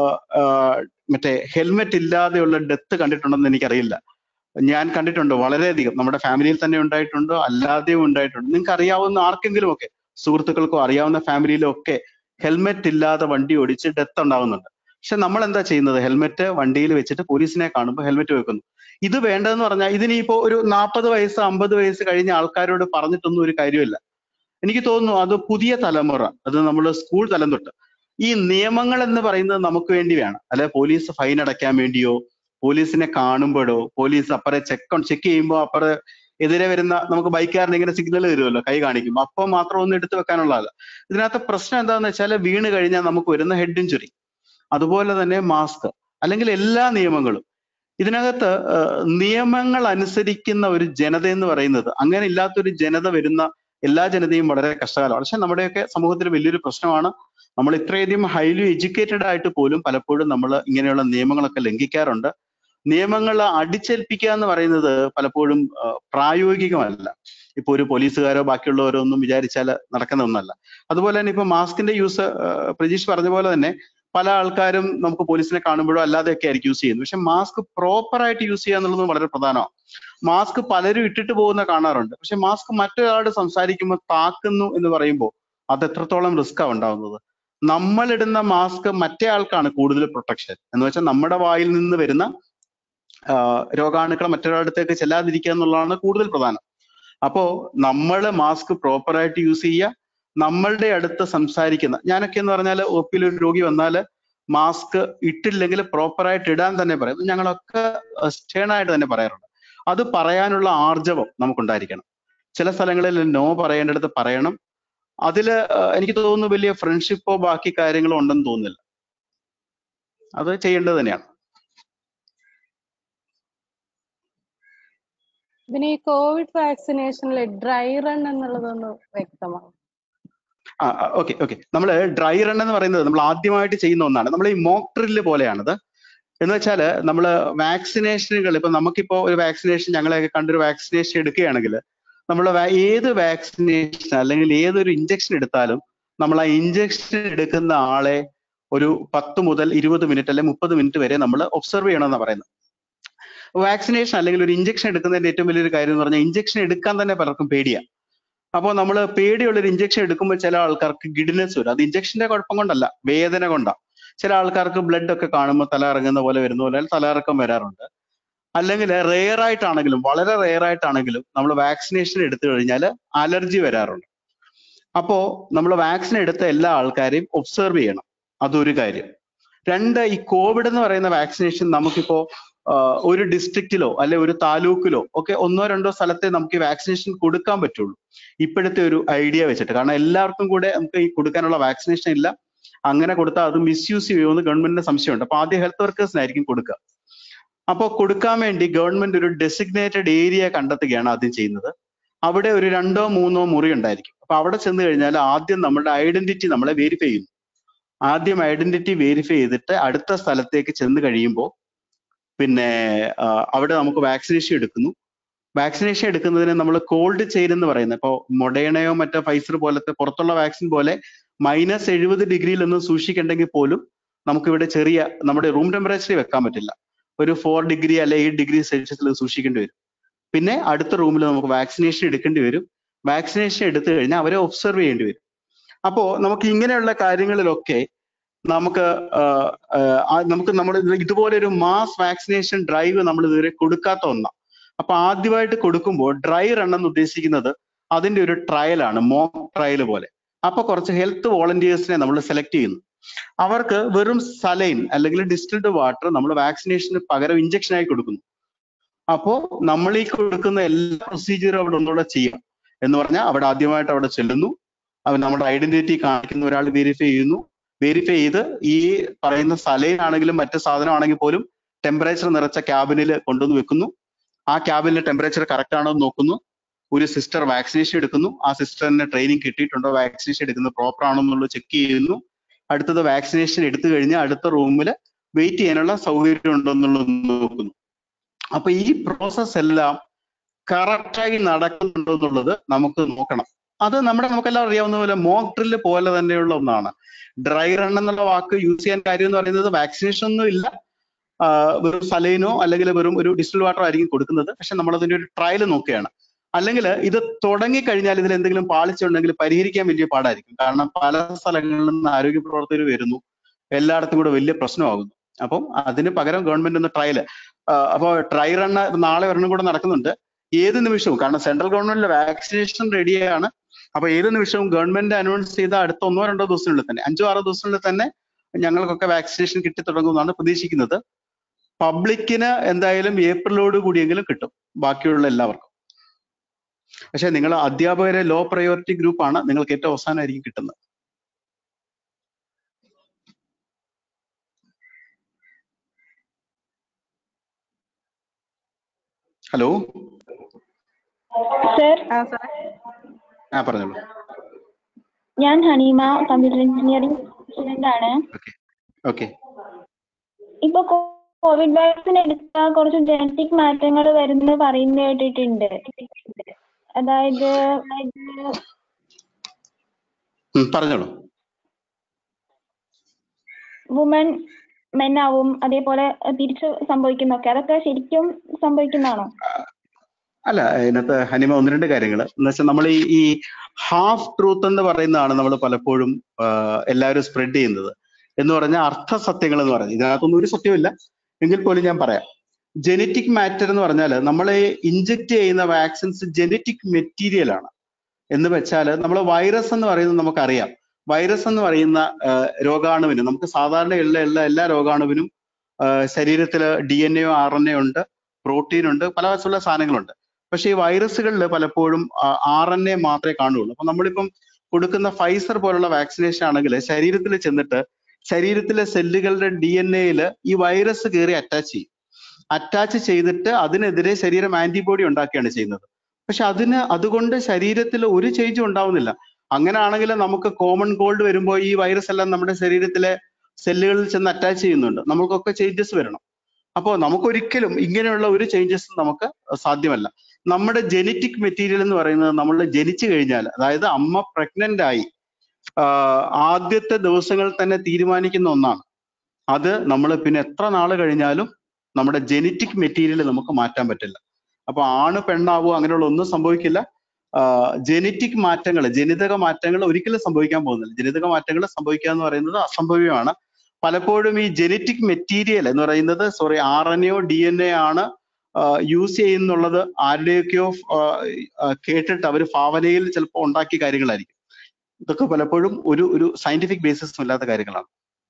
മറ്റേ ഹെൽമെറ്റ് ഇല്ലാതെയുള്ള ഡെത്ത് കണ്ടിട്ടുണ്ടെന്ന് എനിക്കറിയില്ല ഞാൻ കണ്ടിട്ടുണ്ട് വളരെയധികം നമ്മുടെ ഫാമിലിയിൽ തന്നെ ഉണ്ടായിട്ടുണ്ട് അല്ലാതെയും ഉണ്ടായിട്ടുണ്ട് നിങ്ങൾക്ക് അറിയാവുന്ന ആർക്കെങ്കിലും ഒക്കെ സുഹൃത്തുക്കൾക്കോ അറിയാവുന്ന ഫാമിലിയിലോ ഒക്കെ ഹെൽമെറ്റ് ഇല്ലാതെ വണ്ടി ഓടിച്ച് ഡെത്ത് ഉണ്ടാവുന്നുണ്ട് പക്ഷെ നമ്മൾ എന്താ ചെയ്യുന്നത് ഹെൽമെറ്റ് വണ്ടിയിൽ വെച്ചിട്ട് പോലീസിനെ കാണുമ്പോൾ ഹെൽമെറ്റ് വെക്കുന്നു ഇത് വേണ്ടതെന്ന് പറഞ്ഞാൽ ഇതിനിപ്പോ ഒരു നാൽപ്പത് വയസ്സ് അമ്പത് വയസ്സ് കഴിഞ്ഞ ആൾക്കാരോട് പറഞ്ഞിട്ടൊന്നും ഒരു കാര്യമില്ല എനിക്ക് തോന്നുന്നു അത് പുതിയ തലമുറ അത് നമ്മൾ സ്കൂൾ തലം തൊട്ട് ഈ നിയമങ്ങൾ എന്ന് പറയുന്നത് നമുക്ക് വേണ്ടി വേണം അല്ലെ പോലീസ് ഫൈൻ അടയ്ക്കാൻ വേണ്ടിയോ പോലീസിനെ കാണുമ്പോഴോ പോലീസ് അപ്പറെ ചെക്ക് ചെക്ക് ചെയ്യുമ്പോൾ അപ്പറെ എതിരെ വരുന്ന നമുക്ക് ബൈക്കുകാരന് ഇങ്ങനെ സിഗ്നൽ തരുമല്ലോ കൈ കാണിക്കും അപ്പോൾ മാത്രം ഒന്ന് എടുത്തു വെക്കാനുള്ളതല്ല ഇതിനകത്ത് പ്രശ്നം എന്താണെന്ന് വെച്ചാൽ വീണ് കഴിഞ്ഞാൽ നമുക്ക് വരുന്ന ഹെഡ് ഇഞ്ചുറി അതുപോലെ തന്നെ മാസ്ക് അല്ലെങ്കിൽ എല്ലാ നിയമങ്ങളും ഇതിനകത്ത് ഏഹ്, നിയമങ്ങൾ അനുസരിക്കുന്ന ഒരു ജനത എന്ന് പറയുന്നത് അങ്ങനെ ഇല്ലാത്തൊരു ജനത വരുന്ന എല്ലാ ജനതയും വളരെ കഷ്ടകാലമാണ് പക്ഷെ നമ്മുടെയൊക്കെ സമൂഹത്തിൽ വലിയൊരു പ്രശ്നമാണ് നമ്മൾ ഇത്രയധികം ഹൈലി എഡ്യൂക്കേറ്റഡ് ആയിട്ട് പോലും പലപ്പോഴും നമ്മൾ ഇങ്ങനെയുള്ള നിയമങ്ങളൊക്കെ ലംഘിക്കാറുണ്ട് നിയമങ്ങൾ അടിച്ചേൽപ്പിക്കുക എന്ന് പറയുന്നത് പലപ്പോഴും ആ, പ്രായോഗികമല്ല ഇപ്പൊ ഒരു പോലീസുകാരോ ബാക്കിയുള്ളവരോ ഒന്നും വിചാരിച്ചാൽ നടക്കുന്ന ഒന്നല്ല അതുപോലെ തന്നെ ഇപ്പൊ മാസ്കിന്റെ യൂസ് പ്രജീഷ് പറഞ്ഞ പോലെ തന്നെ പല ആൾക്കാരും നമുക്ക് പോലീസിനെ കാണുമ്പോഴോ അല്ലാതെയൊക്കെ ആയിരിക്കും യൂസ് ചെയ്യുന്നത് പക്ഷെ മാസ്ക് പ്രോപ്പർ ആയിട്ട് യൂസ് ചെയ്യുക എന്നുള്ളത് വളരെ പ്രധാനമാണ് മാസ്ക് പലരും ഇട്ടിട്ട് പോകുന്ന കാണാറുണ്ട് പക്ഷെ മാസ്ക് മറ്റൊരാളോട് സംസാരിക്കുമ്പോൾ താക്കുന്നു എന്ന് പറയുമ്പോൾ അത് എത്രത്തോളം റിസ്ക്കാ ഉണ്ടാവുന്നത് നമ്മൾ ഇടുന്ന മാസ്ക് മറ്റേ ആൾക്കാണ് കൂടുതൽ പ്രൊട്ടക്ഷൻ എന്ന് വെച്ചാൽ നമ്മുടെ വായിൽ നിന്ന് വരുന്ന ആ, രോഗാണുക്കൾ മറ്റൊരാളടുത്തേക്ക് ചെല്ലാതിരിക്കുക എന്നുള്ളതാണ് കൂടുതൽ പ്രധാനം അപ്പോ നമ്മൾ മാസ്ക് പ്രോപ്പർ ആയിട്ട് യൂസ് ചെയ്യുക നമ്മളുടെ അടുത്ത് സംസാരിക്കുന്ന ഞാനൊക്കെ എന്ന് പറഞ്ഞാൽ ഒ പിയിൽ ഒരു രോഗി വന്നാൽ മാസ്ക് ഇട്ടില്ലെങ്കിൽ പ്രോപ്പർ ആയിട്ട് ഇടാൻ തന്നെ പറയും ഇത് ഞങ്ങളൊക്കെ സ്റ്റേൺ ആയിട്ട് തന്നെ പറയാറുണ്ട് അത് പറയാനുള്ള ആർജവം നമുക്കുണ്ടായിരിക്കണം ചില സ്ഥലങ്ങളിൽ നോ പറയേണ്ടടുത്ത് പറയണം അതില് ആ, എനിക്ക് തോന്നുന്നു വലിയ ഫ്രണ്ട്ഷിപ്പോ ബാക്കി കാര്യങ്ങളോ ഉണ്ടെന്ന് തോന്നുന്നില്ല അത് ചെയ്യേണ്ടത് തന്നെയാണ് പിന്നെ ഈ കോവിഡ് വാക്സിനേഷനിൽ ഡ്രൈ റൺ എന്നുള്ളതൊന്ന് വ്യക്തമാവും ആ ഓക്കെ ഓക്കെ നമ്മൾ ഡ്രൈ റൺ എന്ന് പറയുന്നത് നമ്മൾ ആദ്യമായിട്ട് ചെയ്യുന്ന ഒന്നാണ് നമ്മൾ ഈ മോക്ക് ഡ്രില്ല് പോലെയാണത് എന്ന് വെച്ചാൽ നമ്മൾ വാക്സിനേഷനുകൾ ഇപ്പൊ നമുക്കിപ്പോ ഒരു വാക്സിനേഷൻ ഞങ്ങളെയൊക്കെ കണ്ടൊരു വാക്സിനേഷൻ എടുക്കുകയാണെങ്കിൽ നമ്മൾ ഏത് വാക്സിനേഷൻ അല്ലെങ്കിൽ ഏതൊരു ഇഞ്ചക്ഷൻ എടുത്താലും നമ്മൾ ആ ഇഞ്ചക്ഷൻ എടുക്കുന്ന ആളെ ഒരു പത്ത് മുതൽ ഇരുപത് മിനിറ്റ് അല്ലെങ്കിൽ മുപ്പത് മിനിറ്റ് വരെ നമ്മൾ ഒബ്സർവ് ചെയ്യണമെന്നാണ് പറയുന്നത് വാക്സിനേഷൻ അല്ലെങ്കിൽ ഒരു ഇഞ്ചക്ഷൻ എടുക്കുന്നതിന്റെ ഏറ്റവും വലിയൊരു കാര്യം എന്ന് പറഞ്ഞാൽ ഇഞ്ചക്ഷൻ എടുക്കാൻ തന്നെ പലർക്കും പേടിയാണ് അപ്പോൾ നമ്മൾ പേടിയുള്ളൊരു ഇഞ്ചക്ഷൻ എടുക്കുമ്പോൾ ചില ആൾക്കാർക്ക് ഗിഡിനെസ് വരും അത് ഇഞ്ചക്ഷന്റെ കുഴപ്പം കൊണ്ടല്ല വേദന കൊണ്ടാ ചില ആൾക്കാർക്ക് ബ്ലഡ് ഒക്കെ കാണുമ്പോൾ തല ഇറങ്ങുന്ന പോലെ വരുന്ന പോലെ തലയിറക്കം വരാറുണ്ട് അല്ലെങ്കിൽ റെയർ ആയിട്ടാണെങ്കിലും വളരെ റെയർ ആയിട്ടാണെങ്കിലും നമ്മൾ വാക്സിനേഷൻ എടുത്തു കഴിഞ്ഞാൽ അലർജി വരാറുണ്ട് അപ്പോ നമ്മൾ വാക്സിൻ എടുത്ത എല്ലാ ആൾക്കാരെയും ഒബ്സർവ് ചെയ്യണം അതൊരു കാര്യം രണ്ട് ഈ കോവിഡ് എന്ന് പറയുന്ന വാക്സിനേഷൻ നമുക്കിപ്പോ ആഹ് ഒരു ഡിസ്ട്രിക്റ്റിലോ അല്ലെ ഒരു താലൂക്കിലോ ഒക്കെ ഒന്നോ രണ്ടോ സ്ഥലത്തെ നമുക്ക് ഈ വാക്സിനേഷൻ കൊടുക്കാൻ പറ്റുള്ളൂ ഇപ്പോഴത്തെ ഒരു ഐഡിയ വെച്ചിട്ട് കാരണം എല്ലാവർക്കും കൂടെ നമുക്ക് ഈ കൊടുക്കാനുള്ള വാക്സിനേഷൻ ഇല്ല അങ്ങനെ കൊടുത്താൽ അത് മിസ്യൂസ് ചെയ്യുമെന്ന് ഗവൺമെന്റിന് സംശയമുണ്ട് അപ്പൊ ആദ്യം ഹെൽത്ത് വർക്കേഴ്സിനായിരിക്കും കൊടുക്കുക അപ്പോൾ കൊടുക്കാൻ വേണ്ടി ഗവൺമെന്റ് ഒരു ഡെസിഗ്നേറ്റഡ് ഏരിയ കണ്ടെത്തുകയാണ് ആദ്യം ചെയ്യുന്നത് അവിടെ ഒരു രണ്ടോ മൂന്നോ മുറി ഉണ്ടായിരിക്കും അപ്പൊ അവിടെ ചെന്ന് കഴിഞ്ഞാൽ ആദ്യം നമ്മുടെ ഐഡന്റിറ്റി നമ്മളെ വെരിഫൈ ചെയ്യുന്നു ആദ്യം ഐഡന്റിറ്റി വെരിഫൈ ചെയ്തിട്ട് അടുത്ത സ്ഥലത്തേക്ക് ചെന്ന് കഴിയുമ്പോൾ പിന്നെ ആ, അവിടെ നമുക്ക് വാക്സിനേഷൻ എടുക്കുന്നു വാക്സിനേഷൻ എടുക്കുന്നതിന് നമ്മൾ കോൾഡ് ചെയിൻ എന്ന് പറയുന്നത് ഇപ്പോൾ മൊഡേണയോ മറ്റോ ഫൈസർ പോലത്തെ പുറത്തുള്ള വാക്സിൻ പോലെ മൈനസ് എഴുപത് ഡിഗ്രിയിലൊന്നും സൂക്ഷിക്കണ്ടെങ്കിൽ പോലും നമുക്കിവിടെ ചെറിയ നമ്മുടെ റൂം ടെമ്പറേച്ചറിൽ വെക്കാൻ പറ്റില്ല ഒരു ഫോർ ഡിഗ്രി അല്ലെ എയ്റ്റ് ഡിഗ്രി സെൽഷ്യസിൽ സൂക്ഷിക്കേണ്ടി വരും പിന്നെ അടുത്ത റൂമിൽ നമുക്ക് വാക്സിനേഷൻ എടുക്കേണ്ടി വരും വാക്സിനേഷൻ എടുത്തു കഴിഞ്ഞാൽ അവരെ ഒബ്സർവ് ചെയ്യേണ്ടി വരും അപ്പോ നമുക്ക് ഇങ്ങനെയുള്ള കാര്യങ്ങളിലൊക്കെ നമുക്ക് ആഹ് ആഹ് ആ നമുക്ക് നമ്മൾ ഇതുപോലെ ഒരു മാസ് വാക്സിനേഷൻ ഡ്രൈവ് നമ്മൾ ഇതുവരെ കൊടുക്കാത്ത ഒന്നാണ് അപ്പൊ ആദ്യമായിട്ട് കൊടുക്കുമ്പോൾ ഡ്രൈ റൺ എന്ന് ഉദ്ദേശിക്കുന്നത് അതിന്റെ ഒരു ട്രയലാണ് മോക്ക് ട്രയൽ പോലെ അപ്പൊ കുറച്ച് ഹെൽത്ത് വോളണ്ടിയേഴ്സിനെ നമ്മൾ സെലക്ട് ചെയ്യുന്നു അവർക്ക് വെറും സലൈൻ അല്ലെങ്കിൽ ഡിസ്റ്റിൽഡ് വാട്ടർ നമ്മൾ വാക്സിനേഷന് പകരം ഇഞ്ചക്ഷൻ ആയി കൊടുക്കുന്നു അപ്പോ നമ്മൾ ഈ കൊടുക്കുന്ന എല്ലാ പ്രൊസീജിയറും അവിടെ ഒന്നുകൂടെ ചെയ്യാം എന്ന് പറഞ്ഞാൽ അവിടെ ആദ്യമായിട്ട് അവിടെ ചെല്ലുന്നു അവൻ നമ്മുടെ ഐഡന്റിറ്റി കാണിക്കുന്ന ഒരാൾ വെരിഫൈ ചെയ്യുന്നു വെരിഫൈ ചെയ്ത് ഈ പറയുന്ന സലൈൻ ആണെങ്കിലും മറ്റു സാധനമാണെങ്കിൽ പോലും ടെമ്പറേച്ചർ നിറച്ച ക്യാബിനിൽ കൊണ്ടുവന്ന് വെക്കുന്നു ആ ക്യാബിനിലെ ടെമ്പറേച്ചർ കറക്റ്റ് ആണോ എന്ന് നോക്കുന്നു ഒരു സിസ്റ്റർ വാക്സിനേഷൻ എടുക്കുന്നു ആ സിസ്റ്ററിന് ട്രെയിനിങ് കിട്ടിയിട്ടുണ്ടോ വാക്സിനേഷൻ എടുക്കുന്നത് പ്രോപ്പർ ആണോ എന്നുള്ളത് ചെക്ക് ചെയ്യുന്നു അടുത്തത് വാക്സിനേഷൻ എടുത്തു കഴിഞ്ഞ് അടുത്ത റൂമിൽ വെയിറ്റ് ചെയ്യാനുള്ള സൗകര്യം ഉണ്ടോ എന്നുള്ളത് നോക്കുന്നു അപ്പൊ ഈ പ്രോസസ് എല്ലാം കറക്റ്റായി നടക്കുന്നുണ്ടോ എന്നുള്ളത് നമുക്ക് നോക്കണം അത് നമ്മുടെ നമുക്കെല്ലാം അറിയാവുന്ന പോലെ മോക്ക് ഡ്രില്ല് പോലെ തന്നെയുള്ള ഒന്നാണ് ഡ്രൈ റൺ എന്നുള്ള വാക്ക് യൂസ് ചെയ്യാൻ കാര്യം എന്ന് പറയുന്നത് വാക്സിനേഷൻ ഒന്നും ഇല്ല ആഹ് വെറും സലൈനോ അല്ലെങ്കിൽ വെറും ഒരു ഡിസ്റ്റിൽ വാട്ടർ ആയിരിക്കും കൊടുക്കുന്നത് പക്ഷെ നമ്മൾ അതിന്റെ ഒരു ട്രയൽ നോക്കുകയാണ് അല്ലെങ്കിൽ ഇത് തുടങ്ങി കഴിഞ്ഞാൽ ഇതിൽ എന്തെങ്കിലും പാളിച്ചുണ്ടെങ്കിൽ പരിഹരിക്കാൻ വലിയ പാടായിരിക്കും കാരണം പല സ്ഥലങ്ങളിൽ നിന്ന് ആരോഗ്യ പ്രവർത്തകർ വരുന്നു എല്ലായിടത്തും കൂടെ വലിയ പ്രശ്നമാകുന്നു അപ്പം അതിന് പകരം ഗവൺമെന്റ് ഒന്ന് ട്രയൽ അപ്പോൾ ട്രൈ റൺ നാളെ ഒരെണ്ണം കൂടെ നടക്കുന്നുണ്ട് ഏത് നിമിഷവും കാരണം സെൻട്രൽ ഗവൺമെന്റിലെ വാക്സിനേഷൻ റെഡിയാണ് അപ്പൊ ഏത് നിമിഷവും ഗവൺമെന്റ് അനൗൺസ് ചെയ്ത അടുത്ത ഒന്നോ രണ്ടോ ദിവസത്തിനുള്ളിൽ തന്നെ അഞ്ചോ ആറോ ദിവസത്തിനുള്ളിൽ തന്നെ ഞങ്ങൾക്കൊക്കെ വാക്സിനേഷൻ കിട്ടി തുടങ്ങുമെന്നാണ് പ്രതീക്ഷിക്കുന്നത് പബ്ലിക്കിന് എന്തായാലും ഏപ്രിലോട് കൂടിയെങ്കിലും കിട്ടും ബാക്കിയുള്ള എല്ലാവർക്കും പക്ഷെ നിങ്ങൾ അധ്യാപകരെ ലോ പ്രയോറിറ്റി ഗ്രൂപ്പാണ് നിങ്ങൾക്ക് ഏറ്റവും അവസാനമായിരിക്കും കിട്ടുന്നത് ഹലോ സർ ആ സാർ ആ പറഞ്ഞോളൂ ഞാൻ ഹനീമ കമ്പ്യൂട്ടർ എഞ്ചിനീയറിംഗ് സ്റ്റുഡന്റ് ആണ് ഓക്കെ ഇപ്പൊ കോവിഡ് വാക്സിൻ എടുത്താൽ കുറച്ച് ജനറ്റിക് മാറ്റങ്ങൾ വരുന്നു പറയുന്നത് കേട്ടിട്ടുണ്ട് അതായത് പറഞ്ഞോളൂ വുമൺ മെൻ ആവും അതേപോലെ തിരിച്ച് സംഭവിക്കുന്നൊക്കെ അതൊക്കെ ശരിക്കും സംഭവിക്കുന്നതാണോ അല്ല ഇതിനകത്ത് ഹനിമ ഒന്ന് രണ്ട് കാര്യങ്ങൾ എന്ന് വെച്ചാൽ നമ്മൾ ഈ ഈ ഹാഫ് ട്രൂത്ത് എന്ന് പറയുന്നതാണ് നമ്മൾ പലപ്പോഴും ആഹ് എല്ലാവരും സ്പ്രെഡ് ചെയ്യുന്നത് എന്ന് പറഞ്ഞാൽ അർത്ഥസത്യങ്ങൾ എന്ന് പറയുന്നത് ഇതിനകത്തൊന്നും ഒരു സത്യമില്ല എങ്കിൽ പോലും ഞാൻ പറയാം ജനറ്റിക് മാറ്റർ എന്ന് പറഞ്ഞാൽ നമ്മളെ ഇഞ്ചക്ട് ചെയ്യുന്ന വാക്സിൻസ് ജനറ്റിക് മെറ്റീരിയൽ ആണ് എന്ന് വെച്ചാൽ നമ്മൾ വൈറസ് എന്ന് പറയുന്നത് നമുക്കറിയാം വൈറസ് എന്ന് പറയുന്ന ആഹ് രോഗാണുവിന് നമുക്ക് സാധാരണ ഉള്ള എല്ലാ എല്ലാ രോഗാണുവിനും ശരീരത്തിൽ D N A R N A ഉണ്ട് പ്രോട്ടീൻ ഉണ്ട് പല വശമുള്ള സാധനങ്ങളുണ്ട് പക്ഷേ ഈ വൈറസുകളിൽ പലപ്പോഴും ആർ എൻ എ മാത്രമേ കാണുകയുള്ളൂ അപ്പൊ നമ്മളിപ്പം കൊടുക്കുന്ന ഫൈസർ പോലുള്ള വാക്സിനേഷൻ ആണെങ്കിൽ ശരീരത്തിൽ ചെന്നിട്ട് ശരീരത്തിലെ സെല്ലുകളുടെ ഡി എൻ എയിൽ ഈ വൈറസ് കയറി അറ്റാച്ച് ചെയ്യും അറ്റാച്ച് ചെയ്തിട്ട് അതിനെതിരെ ശരീരം ആന്റിബോഡി ഉണ്ടാക്കുകയാണ് ചെയ്യുന്നത് പക്ഷെ അതിന് അതുകൊണ്ട് ശരീരത്തിൽ ഒരു ചേഞ്ചും ഉണ്ടാവുന്നില്ല അങ്ങനെയാണെങ്കിൽ നമുക്ക് കോമൺ കോൾഡ് വരുമ്പോൾ ഈ വൈറസ് എല്ലാം നമ്മുടെ ശരീരത്തിലെ സെല്ലുകളിൽ ചെന്ന് അറ്റാച്ച് ചെയ്യുന്നുണ്ട് നമുക്കൊക്കെ ചേഞ്ചസ് വരണം അപ്പോൾ നമുക്കൊരിക്കലും ഇങ്ങനെയുള്ള ഒരു ചേഞ്ചസും നമുക്ക് സാധ്യമല്ല നമ്മുടെ ജനറ്റിക് മെറ്റീരിയൽ എന്ന് പറയുന്നത് നമ്മൾ ജനിച്ചു കഴിഞ്ഞാൽ അതായത് അമ്മ പ്രഗ്നന്റ് ആയി ആഹ് ആദ്യത്തെ ദിവസങ്ങളിൽ തന്നെ തീരുമാനിക്കുന്ന ഒന്നാണ് അത് നമ്മൾ പിന്നെ എത്ര നാള് കഴിഞ്ഞാലും നമ്മുടെ ജനറ്റിക് മെറ്റീരിയൽ നമുക്ക് മാറ്റാൻ പറ്റില്ല അപ്പൊ ആണ് പെണ്ണാവോ അങ്ങനെയുള്ള ഒന്നും സംഭവിക്കില്ല ജനറ്റിക് മാറ്റങ്ങൾ ജനിതക മാറ്റങ്ങൾ ഒരിക്കലും സംഭവിക്കാൻ പോകുന്നില്ല ജനിതക മാറ്റങ്ങൾ സംഭവിക്കുക എന്ന് പറയുന്നത് അസംഭവ്യമാണ് പലപ്പോഴും ഈ ജനറ്റിക് മെറ്റീരിയൽ എന്ന് പറയുന്നത് സോറി ആർ എൻ എയോ ഡി എൻ എ ആണ് യൂസ് ചെയ്യുന്നുള്ളത് ആരുടെയൊക്കെയോ ആ, ആ, കേട്ടിട്ട് അവർ ഭാവനയിൽ ചിലപ്പോൾ ഉണ്ടാക്കിയ കാര്യങ്ങളായിരിക്കും ഇതൊക്കെ പലപ്പോഴും ഒരു ഒരു സയന്റിഫിക് ബേസിസ് ഇല്ലാത്ത കാര്യങ്ങളാണ്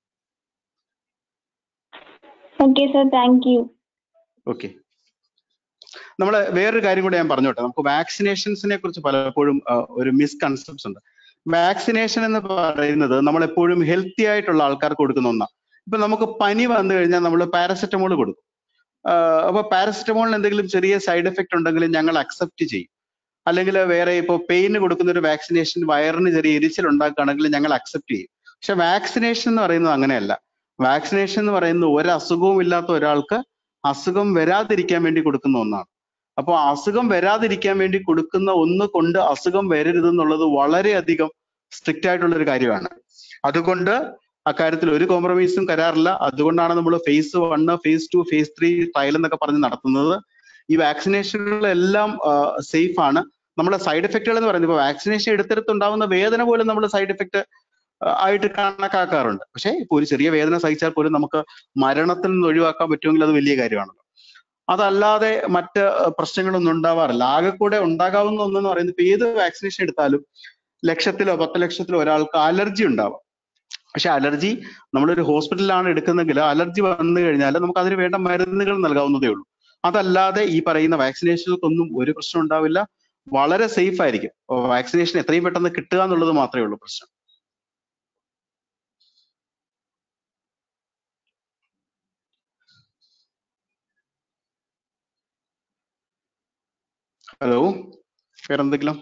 okay sir thank you okay നമ്മൾ വേറൊരു കാര്യം കൂടെ ഞാൻ പറഞ്ഞോട്ടെ നമുക്ക് വാക്സിനേഷൻസിനെ കുറിച്ച് പലപ്പോഴും ആ, ഒരു മിസ്കൺസെപ്റ്റ്സ് ഉണ്ട് വാക്സിനേഷൻ എന്ന് പറയുന്നത് നമ്മൾ എപ്പോഴും ഹെൽത്തി ആയിട്ടുള്ള ആൾക്കാർക്ക് കൊടുക്കുന്ന ഒന്നാണ് ഇപ്പൊ നമുക്ക് പനി വന്നു കഴിഞ്ഞാൽ നമ്മൾ പാരസെറ്റമോൾ കൊടുക്കും ആഹ് അപ്പൊ പാരസെറ്റമോളിന് എന്തെങ്കിലും ചെറിയ സൈഡ് എഫക്റ്റ് ഉണ്ടെങ്കിൽ ഞങ്ങൾ അക്സെപ്റ്റ് ചെയ്യും അല്ലെങ്കിൽ വേറെ ഇപ്പോൾ പെയിന് കൊടുക്കുന്ന ഒരു വാക്സിനേഷൻ വയറിന് ചെറിയ എരിച്ചിൽ ഉണ്ടാക്കുകയാണെങ്കിൽ ഞങ്ങൾ അക്സെപ്റ്റ് ചെയ്യും പക്ഷെ വാക്സിനേഷൻ എന്ന് പറയുന്നത് അങ്ങനെയല്ല വാക്സിനേഷൻ എന്ന് പറയുന്നത് ഒരു അസുഖവും ഇല്ലാത്ത ഒരാൾക്ക് അസുഖം വരാതിരിക്കാൻ വേണ്ടി കൊടുക്കുന്ന ഒന്നാണ് അപ്പോൾ അസുഖം വരാതിരിക്കാൻ വേണ്ടി കൊടുക്കുന്ന ഒന്ന് കൊണ്ട് അസുഖം വരരുതെന്നുള്ളത് വളരെയധികം സ്ട്രിക്റ്റ് ആയിട്ടുള്ള ഒരു കാര്യമാണ് അതുകൊണ്ട് അക്കാര്യത്തിൽ ഒരു കോംപ്രമൈസും കരാറില്ല അതുകൊണ്ടാണ് നമ്മൾ phase one phase two phase three trial എന്നൊക്കെ പറഞ്ഞ് നടത്തുന്നത് ഈ വാക്സിനേഷനുകളെല്ലാം സേഫ് ആണ് നമ്മുടെ സൈഡ് എഫക്റ്റുകൾ എന്ന് പറയുന്നത് ഇപ്പൊ വാക്സിനേഷൻ എടുത്തെടുത്തുണ്ടാവുന്ന വേദന പോലും നമ്മൾ സൈഡ് എഫക്ട് ആയിട്ട് കണക്കാക്കാറുണ്ട് പക്ഷേ ഇപ്പൊ ഒരു ചെറിയ വേദന സഹിച്ചാൽ പോലും നമുക്ക് മരണത്തിൽ നിന്ന് ഒഴിവാക്കാൻ പറ്റുമെങ്കിൽ അത് വലിയ കാര്യമാണല്ലോ അതല്ലാതെ മറ്റ് അഹ് പ്രശ്നങ്ങളൊന്നും ഉണ്ടാവാറില്ല ആകെ കൂടെ ഉണ്ടാകാവുന്ന ഒന്നെന്ന് പറയുന്നത് ഇപ്പൊ ഏത് വാക്സിനേഷൻ എടുത്താലും ലക്ഷത്തിലോ പത്ത് ലക്ഷത്തിലോ ഒരാൾക്ക് അലർജി ഉണ്ടാവാം പക്ഷെ അലർജി നമ്മളൊരു ഹോസ്പിറ്റലിലാണ് എടുക്കുന്നെങ്കിൽ അലർജി വന്നു കഴിഞ്ഞാൽ നമുക്ക് അതിന് വേണ്ട മരുന്നുകൾ നൽകാവുന്നതേ ഉള്ളൂ അതല്ലാതെ ഈ പറയുന്ന വാക്സിനേഷനുകൾക്കൊന്നും ഒരു പ്രശ്നം ഉണ്ടാവില്ല വളരെ സേഫ് ആയിരിക്കും വാക്സിനേഷൻ എത്രയും പെട്ടെന്ന് കിട്ടുക എന്നുള്ളത് മാത്രമേ ഉള്ളൂ പ്രശ്നം ഹലോ വേറെന്തെങ്കിലും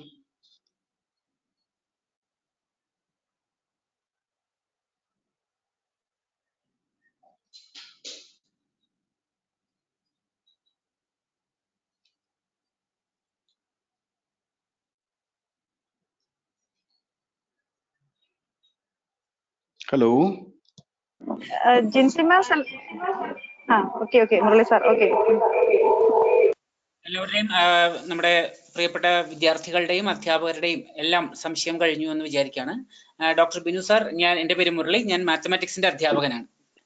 ഹലോ ജിൻസി മാം സൽ- ആ okay okay Murali sir okay എല്ലാവരുടെയും ആ, നമ്മുടെ പ്രിയപ്പെട്ട വിദ്യാർത്ഥികളുടെയും അധ്യാപകരുടെയും എല്ലാം സംശയം കഴിഞ്ഞു എന്ന് വിചാരിക്കുകയാണ് ആ, ഡോക്ടർ ബിനു സാർ ഞാൻ എൻ്റെ പേര് മുരളി ഞാൻ മാത്തമാറ്റിക്സിന്റെ അധ്യാപകനാണ്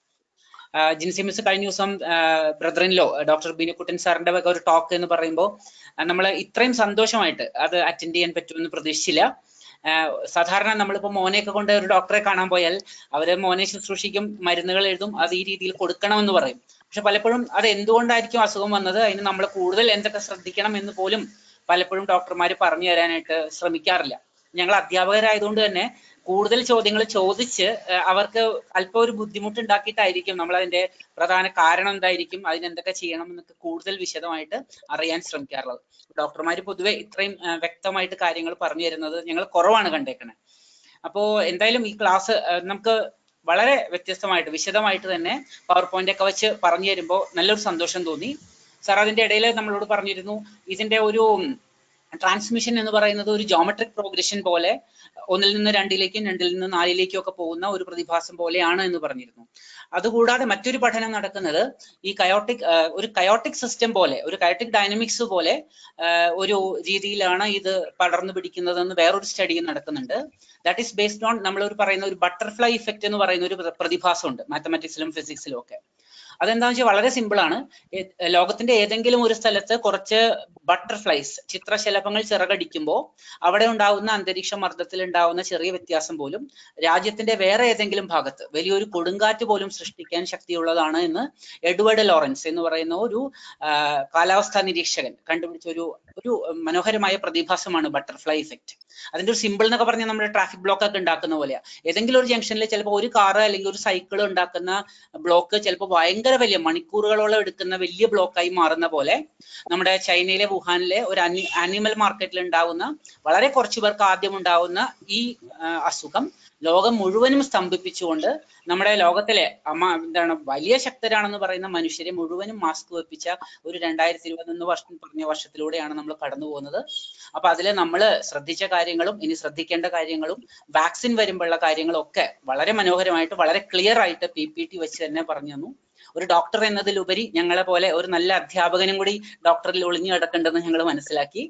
ആ, ജിൻസി മിസ് കഴിഞ്ഞ ദിവസം brother in law doctor Binukuttan സാറിന്റെ വക ഒരു ടോക്ക് എന്ന് പറയുമ്പോൾ നമ്മൾ ഇത്രയും സന്തോഷമായിട്ട് അത് അറ്റൻഡ് ചെയ്യാൻ പറ്റുമെന്ന് പ്രതീക്ഷിച്ചില്ല ആ, സാധാരണ നമ്മളിപ്പോ മോനെയൊക്കെ കൊണ്ട് ഒരു ഡോക്ടറെ കാണാൻ പോയാൽ അവര് മോനെ ശുശ്രൂഷിക്കും മരുന്നുകൾ എഴുതും അത് ഈ രീതിയിൽ കൊടുക്കണമെന്ന് പറയും പക്ഷെ പലപ്പോഴും അത് എന്തുകൊണ്ടായിരിക്കും അസുഖം വന്നത് അതിന് നമ്മൾ കൂടുതൽ എന്തൊക്കെ ശ്രദ്ധിക്കണം എന്ന് പോലും പലപ്പോഴും ഡോക്ടർമാർ പറഞ്ഞു തരാനായിട്ട് ശ്രമിക്കാറില്ല ഞങ്ങൾ അധ്യാപകരായതുകൊണ്ട് തന്നെ കൂടുതൽ ചോദ്യങ്ങൾ ചോദിച്ച് ഏഹ് അവർക്ക് അല്പം ഒരു ബുദ്ധിമുട്ട് ഉണ്ടാക്കിയിട്ടായിരിക്കും നമ്മൾ അതിന്റെ പ്രധാന കാരണം എന്തായിരിക്കും അതിന് എന്തൊക്കെ ചെയ്യണം എന്നൊക്കെ കൂടുതൽ വിശദമായിട്ട് അറിയാൻ ശ്രമിക്കാറുള്ളത് ഡോക്ടർമാർ പൊതുവെ ഇത്രയും ഏഹ് വ്യക്തമായിട്ട് കാര്യങ്ങൾ പറഞ്ഞു തരുന്നത് ഞങ്ങൾ കുറവാണ് കണ്ടേക്കണേ അപ്പോ എന്തായാലും ഈ ക്ലാസ് നമുക്ക് വളരെ വ്യത്യസ്തമായിട്ട് വിശദമായിട്ട് തന്നെ പവർ പോയിന്റ് ഒക്കെ വെച്ച് പറഞ്ഞു തരുമ്പോൾ നല്ലൊരു സന്തോഷം തോന്നി സാർ അതിന്റെ ഇടയിൽ നമ്മളോട് പറഞ്ഞിരുന്നു ഇതിന്റെ ഒരു ട്രാൻസ്മിഷൻ എന്ന് പറയുന്നത് ഒരു ജോമെട്രിക് പ്രോഗ്രഷൻ പോലെ ഒന്നിൽ നിന്ന് രണ്ടിലേക്കും രണ്ടിൽ നിന്ന് നാലിലേക്കും ഒക്കെ പോകുന്ന ഒരു പ്രതിഭാസം പോലെയാണ് എന്ന് പറഞ്ഞിരുന്നു അതുകൂടാതെ മറ്റൊരു പഠനം നടക്കുന്നത് ഈ കയോട്ടിക് ഒരു കയോട്ടിക് സിസ്റ്റം പോലെ ഒരു കയോട്ടിക് ഡൈനമിക്സ് പോലെ ആ, ഒരു രീതിയിലാണ് ഇത് പടർന്നു പിടിക്കുന്നതെന്ന് വേറൊരു സ്റ്റഡിയും നടക്കുന്നുണ്ട് ദാറ്റ് ഈസ് ബേസ്ഡ് ഓൺ നമ്മൾ ഒരു പറയുന്ന ഒരു ബട്ടർഫ്ലൈ ഇഫക്റ്റ് എന്ന് പറയുന്ന ഒരു പ്ര- പ്രതിഭാസമുണ്ട് മാത്തമാറ്റിക്സിലും ഫിസിക്സിലും ഒക്കെ അതെന്താണെന്ന് വെച്ചാൽ വളരെ സിമ്പിൾ ആണ് ഏ- ലോകത്തിന്റെ ഏതെങ്കിലും ഒരു സ്ഥലത്ത് കുറച്ച് ബട്ടർഫ്ലൈസ് ചിത്രശലഭങ്ങൾ ചിറകടിക്കുമ്പോൾ അവിടെ ഉണ്ടാവുന്ന അന്തരീക്ഷ മർദ്ദത്തിൽ ഉണ്ടാവുന്ന ചെറിയ വ്യത്യാസം പോലും രാജ്യത്തിന്റെ വേറെ ഏതെങ്കിലും ഭാഗത്ത് വലിയൊരു കൊടുങ്കാറ്റ് പോലും സൃഷ്ടിക്കാൻ ശക്തിയുള്ളതാണ് എന്ന് എഡ്വേർഡ് ലോറൻസ് എന്ന് പറയുന്ന ഒരു ആ, കാലാവസ്ഥാ നിരീക്ഷകൻ കണ്ടുപിടിച്ച ഒരു ഒരു മനോഹരമായ പ്രതിഭാസമാണ് ബട്ടർഫ്ലൈ ഇഫക്റ്റ് അതിന്റെ ഒരു സിമ്പിൾ എന്നൊക്കെ പറഞ്ഞാൽ നമ്മുടെ ട്രാഫിക് ബ്ലോക്ക് ഒക്കെ ഉണ്ടാക്കുന്ന പോലെയാ ഏതെങ്കിലും ഒരു ജംഗ്ഷനിൽ ചിലപ്പോൾ ഒരു കാറ് അല്ലെങ്കിൽ ഒരു സൈക്കിൾ ഉണ്ടാക്കുന്ന ബ്ലോക്ക് ചിലപ്പോൾ ഭയങ്കര വലിയ മണിക്കൂറുകളോളം എടുക്കുന്ന വലിയ ബ്ലോക്കായി മാറുന്ന പോലെ നമ്മുടെ ചൈനയിലെ വുഹാനിലെ ഒരു ആനിമൽ മാർക്കറ്റിൽ ഉണ്ടാവുന്ന വളരെ കുറച്ചു പേർക്ക് ആദ്യം ഉണ്ടാവുന്ന ഈ ആ, അസുഖം ലോകം മുഴുവനും സ്തംഭിപ്പിച്ചുകൊണ്ട് നമ്മുടെ ലോകത്തിലെ അമ്മ എന്താണ് വലിയ ശക്തരാണെന്ന് പറയുന്ന മനുഷ്യരെ മുഴുവനും മാസ്ക് വെപ്പിച്ച ഒരു രണ്ടായിരത്തി ഇരുപത്തൊന്ന് വർഷം പറഞ്ഞ വർഷത്തിലൂടെയാണ് നമ്മൾ കടന്നു പോകുന്നത് അപ്പൊ അതിൽ നമ്മൾ ശ്രദ്ധിച്ച കാര്യങ്ങളും ഇനി ശ്രദ്ധിക്കേണ്ട കാര്യങ്ങളും വാക്സിൻ വരുമ്പോഴുള്ള കാര്യങ്ങളും ഒക്കെ വളരെ മനോഹരമായിട്ട് വളരെ ക്ലിയർ ആയിട്ട് പി പി ടി വെച്ച് തന്നെ പറഞ്ഞു തന്നു ഒരു ഡോക്ടർ എന്നതിലുപരി ഞങ്ങളെ പോലെ ഒരു നല്ല അധ്യാപകനും കൂടി ഡോക്ടറിൽ ഒളിഞ്ഞു കിടക്കേണ്ടെന്ന് ഞങ്ങൾ മനസ്സിലാക്കി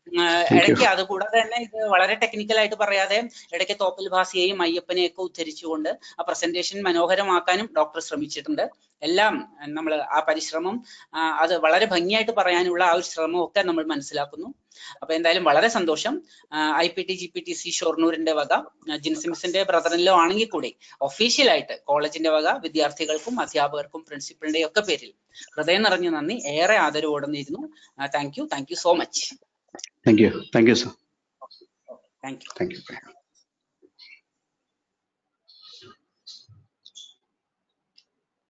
you. ഇടയ്ക്ക് അതുകൂടാതെ തന്നെ ഇത് വളരെ ടെക്നിക്കൽ ആയിട്ട് പറയാതെ ഇടയ്ക്ക് തോപ്പിൽ ഭാസിയെയും അയ്യപ്പനെയും ഒക്കെ ഉദ്ധരിച്ചുകൊണ്ട് ആ പ്രസന്റേഷൻ മനോഹരമാക്കാനും ഡോക്ടർ ശ്രമിച്ചിട്ടുണ്ട് എല്ലാം നമ്മൾ ആ പരിശ്രമം ആ, അത് വളരെ ഭംഗിയായിട്ട് പറയാനുള്ള ആ ഒരു ശ്രമം ഒക്കെ നമ്മൾ മനസ്സിലാക്കുന്നു അപ്പൊ എന്തായാലും വളരെ സന്തോഷം I P T G P T C ഷൊർണൂരിന്റെ വക ആ, ജിൻസിമിസിന്റെ ബ്രദറിലോ ആണെങ്കിൽ കൂടി ഒഫീഷ്യലായിട്ട് കോളേജിന്റെ വക വിദ്യാർത്ഥികൾക്കും അധ്യാപകർക്കും പ്രിൻസിപ്പളിന്റെയും ഒക്കെ പേരിൽ ഹൃദയം നിറഞ്ഞ നന്ദി ഏറെ ആദരവോടെ നേരുന്നു thank you thank you so much thank you thank you sir thank you thank U